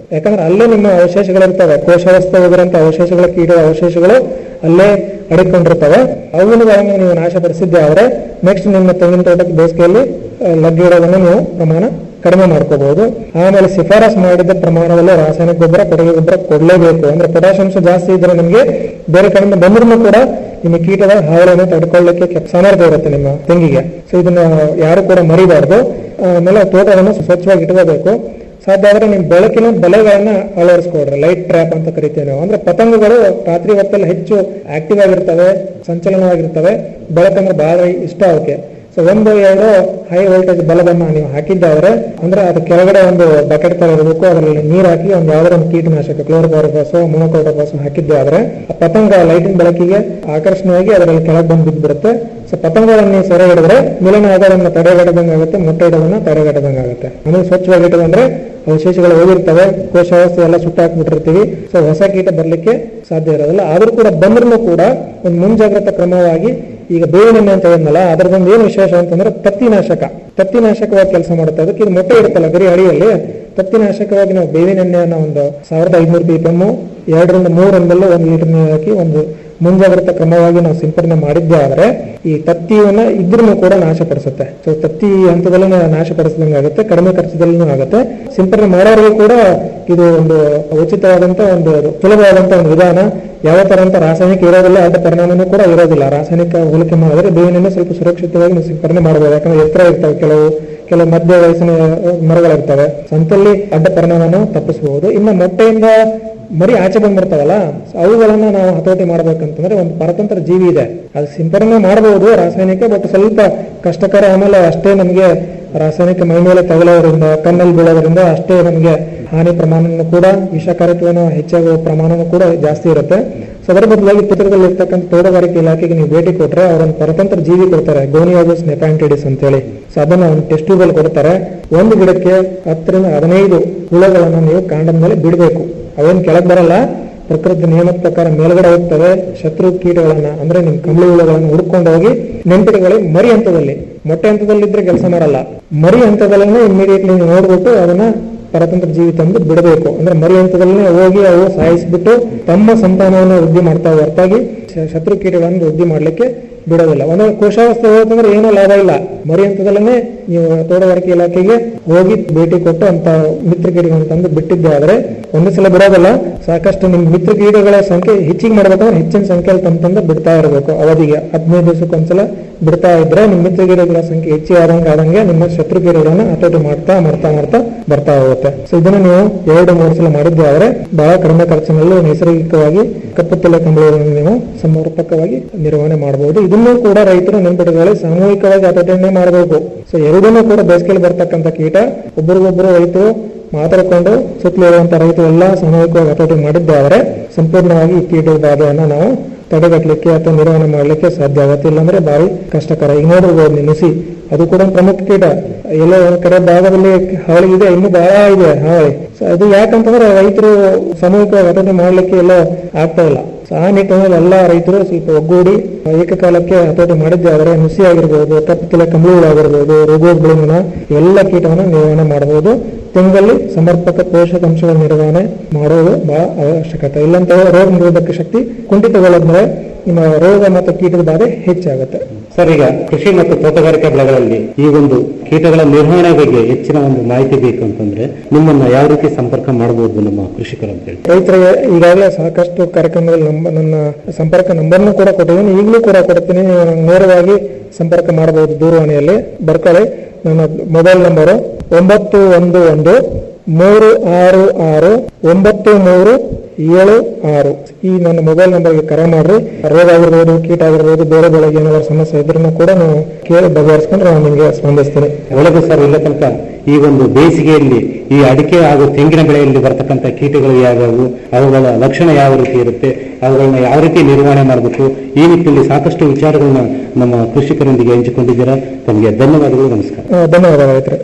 ಯಾಕಂದ್ರೆ ಅಲ್ಲೇ ನಿಮ್ಮ ಅವಶೇಷಗಳಿರ್ತವೆ ಕೋಶಾವಸ್ಥೆ ಹೋಗಿರೋಂಥ ಅವಶೇಷಗಳ ಕೀಟದ ಅವಶೇಷಗಳು ಅಲ್ಲೇ ಅಡಕೊಂಡಿರ್ತವೆ ಅವುಗಳನ್ನು ನೀವು ನಾಶಪಡಿಸಿದ್ದೆ ಆದ್ರೆ ನೆಕ್ಸ್ಟ್ ನಿಮ್ಮ ತೆಂಗಿನ ತೋಟಕ್ಕೆ ಬೇಸಿಗೆಯಲ್ಲಿ ಆ, ಲಗ್ಗಿಡೋದನ್ನು ನೀವು ಪ್ರಮಾಣ ಕಡಿಮೆ ಮಾಡ್ಕೋಬಹುದು ಆಮೇಲೆ ಶಿಫಾರಸ್ ಮಾಡಿದ ಪ್ರಮಾಣದಲ್ಲಿ ರಾಸಾಯನಿಕ ಗೊಬ್ಬರ ಕೊಡುಗೆ ಗೊಬ್ಬರ ಕೊಡಲೇಬೇಕು ಅಂದ್ರೆ ಪೊಟ್ಯಾಶಾಂಶ ಜಾಸ್ತಿ ಇದ್ರೆ ನಿಮಗೆ ಬೇರೆ ಕಡೆಯಿಂದ ಬಂದ್ರೂ ಕೂಡ ನಿಮ್ಮ ಕೀಟದ ಹಾವಳಿಯನ್ನು ತಡ್ಕೊಳ್ಳಿಕ್ಕೆ ಕೆ- ಸಾಮರ್ಥ್ಯ ಇರುತ್ತೆ ನಿಮ್ಮ ತೆಂಗಿಗೆ ಸೊ ಇದನ್ನ ಯಾರು ಕೂಡ ಮರಿಬಾರ್ದು ಆಮೇಲೆ ತೋಟವನ್ನು ಸ್ವಚ್ಛವಾಗಿ ಇಟ್ಕೋಬೇಕು ಸಾಧ್ಯ ಆದ್ರೆ ನಿಮ್ ಬೆಳಕಿನ ಬಲೆಗಳನ್ನ ಅಳವಡಿಸ್ಕೊಡ್ರಿ ಲೈಟ್ ಟ್ರ್ಯಾಪ್ ಅಂತ ಕರಿತೀವಿ ನಾವು ಅಂದ್ರೆ ಪತಂಗಗಳು ರಾತ್ರಿ ಹೊತ್ತಲ್ಲಿ ಹೆಚ್ಚು ಆಕ್ಟಿವ್ ಆಗಿರ್ತವೆ ಸಂಚಲನವಾಗಿರ್ತವೆ ಬೆಳಕಂದ್ರೆ ಬಹಳ ಇಷ್ಟ ಅವಕ್ಕೆ ಸೊ ಒಂದು ಎರಡು ಹೈ ವೋಲ್ಟೇಜ್ ಬಲ್ಬನ್ನ ನೀವು ಹಾಕಿದ್ದಾದ್ರೆ ಅಂದ್ರೆ ಅದು ಕೆಳಗಡೆ ಒಂದು ಬಕೆಟ್ ತರ ಇರಬೇಕು ಅದರಲ್ಲಿ ನೀರು ಹಾಕಿ ಒಂದು ಯಾವ್ದಾರ ಒಂದು ಕೀಟನಾಶಕ ಕ್ಲೋರೋಫಾರ್ಫಾಸ್ ಮೊನೋಕ್ರೋಟೋಫಾಸ್ ಹಾಕಿದ್ದೆ ಆದ್ರೆ ಆ ಪತಂಗ ಲೈಟಿನ ಬೆಳಕಿಗೆ ಆಕರ್ಷಣೆಯಾಗಿ ಅದರಲ್ಲಿ ಕೆಳಗೆ ಬಂದು ಬಿದ್ದುಬಿಡುತ್ತೆ ಸೊ ಪತಂಗಗಳನ್ನು ನೀವು ಸೆರೆ ಹಿಡಿದ್ರೆ ಮಿಲನ ಆಗೋದನ್ನ ತಡೆಗಟ್ಟದಂಗೆ ಆಗುತ್ತೆ ಮೊಟ್ಟೆ ಇಡೋದನ್ನ ತಡೆಗಟ್ಟದಂಗೆ ಆಗುತ್ತೆ ಆಮೇಲೆ ಸ್ವಚ್ಛವಾಗಿ ಇಟ್ಟದಂದ್ರೆ ಅವಶೇಷಗಳು ಹೋಗಿರ್ತವೆ ಕೋಶಾವಸ್ಥೆ ಎಲ್ಲ ಸುಟ್ಟಾಕ್ಬಿಟ್ಟಿರ್ತೀವಿ ಸೊ ಹೊಸ ಕೀಟ ಬರ್ಲಿಕ್ಕೆ ಸಾಧ್ಯ ಇರೋದಿಲ್ಲ ಆದ್ರೂ ಕೂಡ ಬಂದ್ರೂ ಕೂಡ ಒಂದು ಮುಂಜಾಗ್ರತಾ ಕ್ರಮವಾಗಿ ಈಗ ಬೇವಿನ ಎಣ್ಣೆ ಅಂತ ಹೇಳಿದ್ನಲ್ಲ ಅದರದೊಂದು ಏನು ವಿಶೇಷ ಅಂತಂದ್ರೆ ತತ್ತಿನಾಶಕ ತತ್ತಿನಾಶಕವಾಗಿ ಕೆಲಸ ಮಾಡುತ್ತೆ ಅದಕ್ಕೆ ಇದು ಮೊಟ್ಟೆ ಇರುತ್ತಲ್ಲ ಗರಿ ಅಡಿಯಲ್ಲಿ ತತ್ತಿನಾಶಕವಾಗಿ ನಾವು ಬೇವಿನ ಎಣ್ಣೆಯನ್ನ ಒಂದು ಸಾವಿರದ ಐದ್ನೂರು ಪಿ ಎಂ ಎರಡರಿಂದ ಮೂರು ಎಂದಲ್ಲೂ ಒಂದು ಲೀಟರ್ ನೀರು ಹಾಕಿ ಒಂದು ಮುಂಜಾಗ್ರತಾ ಕ್ರಮವಾಗಿ ನಾವು ಸಿಂಪಡಣೆ ಮಾಡಿದ್ದೆ ಆದ್ರೆ ಈ ತತ್ತಿಯನ್ನ ಇದ್ರೂ ಕೂಡ ನಾಶಪಡಿಸುತ್ತೆ ಸೊ ತತ್ತಿ ಹಂತದಲ್ಲೂ ನಾಶಪಡಿಸಿದಂಗೆ ಆಗುತ್ತೆ ಕಡಿಮೆ ಖರ್ಚದಲ್ಲೂ ಆಗುತ್ತೆ ಸಿಂಪಡಣೆ ಮಾಡೋರಿಗೆ ಕೂಡ ಇದು ಒಂದು ಉಚಿತವಾದಂತ ಒಂದು ಸುಲಭವಾದಂತ ಒಂದು ವಿಧಾನ ಯಾವ ತರ ಅಂತ ರಾಸಾಯನಿಕ ಇರೋದಿಲ್ಲ ಅಡ್ಡ ಪರಿಣಾಮನೂ ಕೂಡ ಇರೋದಿಲ್ಲ ರಾಸಾಯನಿಕ ಹೋಲಿಕೆ ಮಾಡಿದ್ರೆ ಬೇವಿನೆಣ್ಣೆ ಸ್ವಲ್ಪ ಸುರಕ್ಷಿತವಾಗಿ ನೀವು ಸಿಂಪಡಣೆ ಮಾಡಬಹುದು ಯಾಕಂದ್ರೆ ಎತ್ತರ ಇರ್ತವೆ ಕೆಲವು ಕೆಲವು ಮಧ್ಯ ವಯಸ್ಸಿನ ಮರಗಳಿರ್ತವೆ ಸಂತಲ್ಲಿ ಅಡ್ಡ ಪರಿಣಾಮನ ತಪ್ಪಿಸಬಹುದು ಇನ್ನು ಮೊಟ್ಟೆಯಿಂದ ಮರಿ ಆಚೆ ಬಂದ್ಬಿಡ್ತಾವಲ್ಲ ಸೊ ಅವುಗಳನ್ನ ನಾವು ಹತೋಟಿ ಮಾಡ್ಬೇಕಂತಂದ್ರೆ ಒಂದು ಪರತಂತ್ರ ಜೀವಿ ಇದೆ ಅದು ಸಿಂಪಡಣೆ ಮಾಡಬಹುದು ರಾಸಾಯನಿಕ ಬಟ್ ಸ್ವಲ್ಪ ಕಷ್ಟಕರ ಆಮೇಲೆ ಅಷ್ಟೇ ನಮಗೆ ರಾಸಾಯನಿಕ ಮೈ ಮೇಲೆ ತಗಲೋದ್ರಿಂದ ಕಣ್ಣಲ್ಲಿ ಬೀಳೋದ್ರಿಂದ ಅಷ್ಟೇ ನಮಗೆ ಹಾನಿ ಪ್ರಮಾಣನೂ ಕೂಡ ವಿಷಕಾರತ್ವನ ಹೆಚ್ಚಾಗುವ ಪ್ರಮಾಣನೂ ಕೂಡ ಜಾಸ್ತಿ ಇರುತ್ತೆ ಸೊ ಅದರ ಬದಲಾಗಿ ಚಿತ್ರದಲ್ಲಿ ಇರ್ತಕ್ಕಂಥ ತೋಟಗಾರಿಕೆ ಇಲಾಖೆಗೆ ನೀವು ಭೇಟಿ ಕೊಟ್ರೆ ಅವರೊಂದು ಪರತಂತ್ರ ಜೀವಿ ಕೊಡ್ತಾರೆ ಗೋನಿಯಾಗಸ್ ನೆಪ್ಯಾಂಟಿಡಿಸ್ ಅಂತೇಳಿ ಸೊ ಅದನ್ನ ಒಂದು ಟೆಸ್ಟ್ ಟ್ಯೂಬ್ ಅಲ್ಲಿ ಕೊಡ್ತಾರೆ ಒಂದು ಗಿಡಕ್ಕೆ ಹತ್ತರಿಂದ ಹದಿನೈದು ಹುಳಗಳನ್ನ ನೀವು ಕಾಂಡದ ಮೇಲೆ ಬಿಡಬೇಕು ಅವೇನ್ ಕೆಳಗೆ ಬರಲ್ಲ ಪ್ರಕೃತಿ ನಿಯಮದ ಪ್ರಕಾರ ಮೇಲ್ಗಡೆ ಹೋಗ್ತವೆ ಶತ್ರು ಕೀಟಗಳನ್ನ ಅಂದ್ರೆ ನಿಮ್ ಕಂಬಳಿ ಹುಳುಗಳನ್ನ ಹುಡ್ಕೊಂಡು ಹೋಗಿ ನೆನ್ಪಿಟ್ಕೊಳ್ಳಿ ಮರಿ ಹಂತದಲ್ಲಿ ಮೊಟ್ಟೆ ಹಂತದಲ್ಲಿದ್ರೆ ಕೆಲಸ ಮಾಡಲ್ಲ ಮರಿ ಹಂತದಲ್ಲೇ ಇಮಿಡಿಯೇಟ್ಲಿ ನೀವು ನೋಡ್ಬಿಟ್ಟು ಅದನ್ನ ಪರತಂತ್ರ ಜೀವಿ ತಂದು ಬಿಡಬೇಕು ಅಂದ್ರೆ ಮರಿ ಹಂತದಲ್ಲೇ ಹೋಗಿ ಅವು ಸಾಯಿಸ್ಬಿಟ್ಟು ತಮ್ಮ ಸಂತಾನವನ್ನು ವೃದ್ಧಿ ಮಾಡ್ತಾ ಹೊರತಾಗಿ ಶ- ಶತ್ರು ಕೀಟಗಳನ್ನು ವೃದ್ಧಿ ಮಾಡ್ಲಿಕ್ಕೆ ಬಿಡೋದಿಲ್ಲ ಒಂದು ಕೋಶಾವಸ್ಥೆ ಹೋತಂದ್ರೆ ಏನೂ ಲಾಭ ಇಲ್ಲ ಮರಿ ಹಂತದಲ್ಲೇ ನೀವು ತೋಟಗಾರಿಕೆ ಇಲಾಖೆಗೆ ಹೋಗಿ ಭೇಟಿ ಕೊಟ್ಟು ಅಂತ ಮಿತ್ರ ಕೀಟಗಳನ್ನು ತಂದು ಬಿಟ್ಟಿದ್ದೆ ಆದ್ರೆ ಒಂದು ಸಲ ಬಿಡೋದಿಲ್ಲ ಸಾಕಷ್ಟು ನಿಮ್ ಮಿತ್ರ ಕೀಟಗಳ ಸಂಖ್ಯೆ ಹೆಚ್ಚಿಗೆ ಮಾಡ್ಬೇಕಂದ್ರೆ ಹೆಚ್ಚಿನ ಸಂಖ್ಯೆಯಲ್ಲಿ ತಂದು ತಂದು ಬಿಡ್ತಾ ಇರಬೇಕು ಅವಧಿಗೆ ಹದಿನೈದು ದಿವಸಕ್ಕೊಂದ್ಸಲ ಬಿಡ್ತಾ ಇದ್ರೆ ನಿಮ್ಮ ಮಿತ್ರ ಕೀಟಗಳ ಸಂಖ್ಯೆ ಹೆಚ್ಚಿಗೆ ಆದಂಗೆ ಆದಂಗೆ ನಿಮ್ಮ ಶತ್ರು ಕೀಟಗಳನ್ನ ಹತೋಟಿ ಮಾಡ್ತಾ ಮಾಡ್ತಾ ಮಾಡ್ತಾ ಬರ್ತಾ ಹೋಗುತ್ತೆ ಸೊ ಇದನ್ನ ನೀವು ಎರಡು ಮೂರು ಸಲ ಮಾಡಿದ್ದೆ ಆದ್ರೆ ಬಹಳ ಕಡಿಮೆ ಖರ್ಚಿನಲ್ಲಿ ನೈಸರ್ಗಿಕವಾಗಿ ಕಪ್ಪು ತಲೆ ಕಂಬಳವನ್ನು ನೀವು ಸಮರ್ಪಕವಾಗಿ ನಿರ್ವಹಣೆ ಮಾಡಬಹುದು ಇದನ್ನೂ ಕೂಡ ರೈತರು ನೆನ್ಪಿಟ್ಕೊಳ್ಳಿ ಸಾಮೂಹಿಕವಾಗಿ ಹತೋಟಿಯನ್ನೇ ಮಾಡಬೇಕು ಸೊ ಎರಡನ್ನೂ ಕೂಡ ಬೇಸಿಗೆಯಲ್ಲಿ ಬರ್ತಕ್ಕಂಥ ಕೀಟ ಒಬ್ಬರಿಗೊಬ್ಬರು ರೈತರು ಮಾತಾಡಿಕೊಂಡು ಸುತ್ತಲೂ ಇರುವಂತಹ ರೈತರು ಎಲ್ಲ ಸಾಮೂಹಿಕವಾಗಿ ಹತೋಟಿ ಮಾಡಿದ್ದಾದ್ರೆ ಸಂಪೂರ್ಣವಾಗಿ ಈ ಕೀಟದ ಬಾಧೆಯನ್ನ ನಾವು ತಡೆಗಟ್ಟಲಿಕ್ಕೆ ಅಥವಾ ನಿರ್ವಹಣೆ ಮಾಡಲಿಕ್ಕೆ ಸಾಧ್ಯ ಆಗುತ್ತೆ ಇಲ್ಲಾಂದ್ರೆ ಭಾರಿ ಕಷ್ಟಕರ ಈಗ ನೋಡಿರ್ಬೋದು ನೀವು ನುಸಿ ಅದು ಕೂಡ ಒಂದು ಪ್ರಮುಖ ಕೀಟ ಎಲ್ಲೋ ಒಂದ್ ಕಡೆ ಭಾಗದಲ್ಲಿ ಹಾವಳಿ ಇದೆ ಇನ್ನು ಬಹಳ ಇದೆ ಹಾವಳಿ ಸೊ ಅದು ಯಾಕಂತಂದ್ರೆ ರೈತರು ಸಾಮೂಹಿಕವಾಗಿ ಹತೋಟಿ ಮಾಡ್ಲಿಕ್ಕೆ ಎಲ್ಲೋ ಆಗ್ತಾ ಇಲ್ಲ ಸೊ ಆ ನಿಟ್ಟಿನಲ್ಲಿ ಎಲ್ಲ ರೈತರು ಸ್ವಲ್ಪ ಒಗ್ಗೂಡಿ ಏಕಕಾಲಕ್ಕೆ ಹತೋಟಿ ಮಾಡಿದ್ದೆ ಆದರೆ ನುಸಿ ಆಗಿರ್ಬೋದು ಕಪ್ಪು ಕಂಬಳಿಗಳಾಗಿರ್ಬೋದು ರೋಗೋದ್ಗಳಿಂದ ಎಲ್ಲ ಕೀಟವನ್ನು ನಿರ್ವಹಣೆ ಮಾಡಬಹುದು ತೆಂಗಲ್ಲಿ ಸಮರ್ಪಕ ಪೋಷಕಾಂಶಗಳ ನಿರ್ವಹಣೆ ಮಾಡೋದು ಬಹಳ ಅವಶ್ಯಕತೆ ಇಲ್ಲಂತ ರೋಗ ನಿರೋಧಕ ಶಕ್ತಿ ಕುಂಠಿತಗೊಳ್ಳದ್ರೆ ನಿಮ್ಮ ರೋಗ ಮತ್ತು ಕೀಟದ ಬಾಧೆ ಹೆಚ್ಚಾಗುತ್ತೆ ಸರ್ ಈಗ ಕೃಷಿ ಮತ್ತು ತೋಟಗಾರಿಕೆ ಬೆಳೆಗಳಲ್ಲಿ ಈ ಒಂದು ಕೀಟಗಳ ನಿರ್ವಹಣೆ ಬಗ್ಗೆ ಹೆಚ್ಚಿನ ಒಂದು ಮಾಹಿತಿ ಬೇಕು ಅಂತಂದ್ರೆ ನಿಮ್ಮನ್ನ ಯಾವ ರೀತಿ ಸಂಪರ್ಕ ಮಾಡಬಹುದು ನಮ್ಮ ಕೃಷಿಕರು ಅಂತ ಹೇಳಿ ರೈತರಿಗೆ ಈಗಾಗಲೇ ಸಾಕಷ್ಟು ಕಾರ್ಯಕ್ರಮದಲ್ಲಿ ನಮ್ಮ ನನ್ನ ಸಂಪರ್ಕ ನಂಬರ್ನು ಕೂಡ ಕೊಟ್ಟಿದ್ದೀನಿ ಈಗಲೂ ಕೂಡ ಕೊಡ್ತೀನಿ ನೀವು ನಂಗೆ ನೇರವಾಗಿ ಸಂಪರ್ಕ ಮಾಡಬಹುದು ದೂರವಾಣಿಯಲ್ಲಿ ಬರ್ಕೊಳ್ಳಿ ನನ್ನ ಮೊಬೈಲ್ ನಂಬರು ಒಂಬತ್ತು ಒಂದು ಒಂದು ಮೂರು ಆರು ಆರು ಒಂಬತ್ತು ಮೂರು ಏಳು ಆರು ಈ ನನ್ನ ಮೊಬೈಲ್ ನಂಬರ್ಗೆ ಕರೆ ಮಾಡ್ರಿ ರೋಗ ಆಗಿರ್ಬೋದು ಕೀಟ ಆಗಿರ್ಬೋದು ಬೇರೆ ಬೆಳೆಗೆ ಏನಾದ್ರು ಸಮಸ್ಯೆ ಇದ್ರೂ ಕೂಡ ನಾವು ಕೇಳಿ ಬಗೆಹರಿಸ್ಕೊಂಡ್ರೆ ನಾನು ನಿಮಗೆ ಸ್ಪಂದಿಸ್ತೀನಿ ಒಳಗೆ ಸರ್ ಇಲ್ಲ ತನಕ ಈ ಒಂದು ಬೇಸಿಗೆಯಲ್ಲಿ ಈ ಅಡಿಕೆ ಹಾಗೂ ತೆಂಗಿನ ಬೆಳೆಯಲ್ಲಿ ಬರ್ತಕ್ಕಂಥ ಕೀಟಗಳು ಯಾವ್ಯಾವು ಅವುಗಳ ಲಕ್ಷಣ ಯಾವ ರೀತಿ ಇರುತ್ತೆ ಅವುಗಳನ್ನ ಯಾವ ರೀತಿ ನಿರ್ವಹಣೆ ಮಾಡಬೇಕು ಈ ನಿಟ್ಟಿನಲ್ಲಿ ಸಾಕಷ್ಟು ವಿಚಾರಗಳನ್ನ ನಮ್ಮ ಕೃಷಿಕರೊಂದಿಗೆ ಹಂಚಿಕೊಂಡಿದ್ದೀರಾ ತಮಗೆ ಧನ್ಯವಾದಗಳು ನಮಸ್ಕಾರ ಆ, ಧನ್ಯವಾದ ರೈತರೆ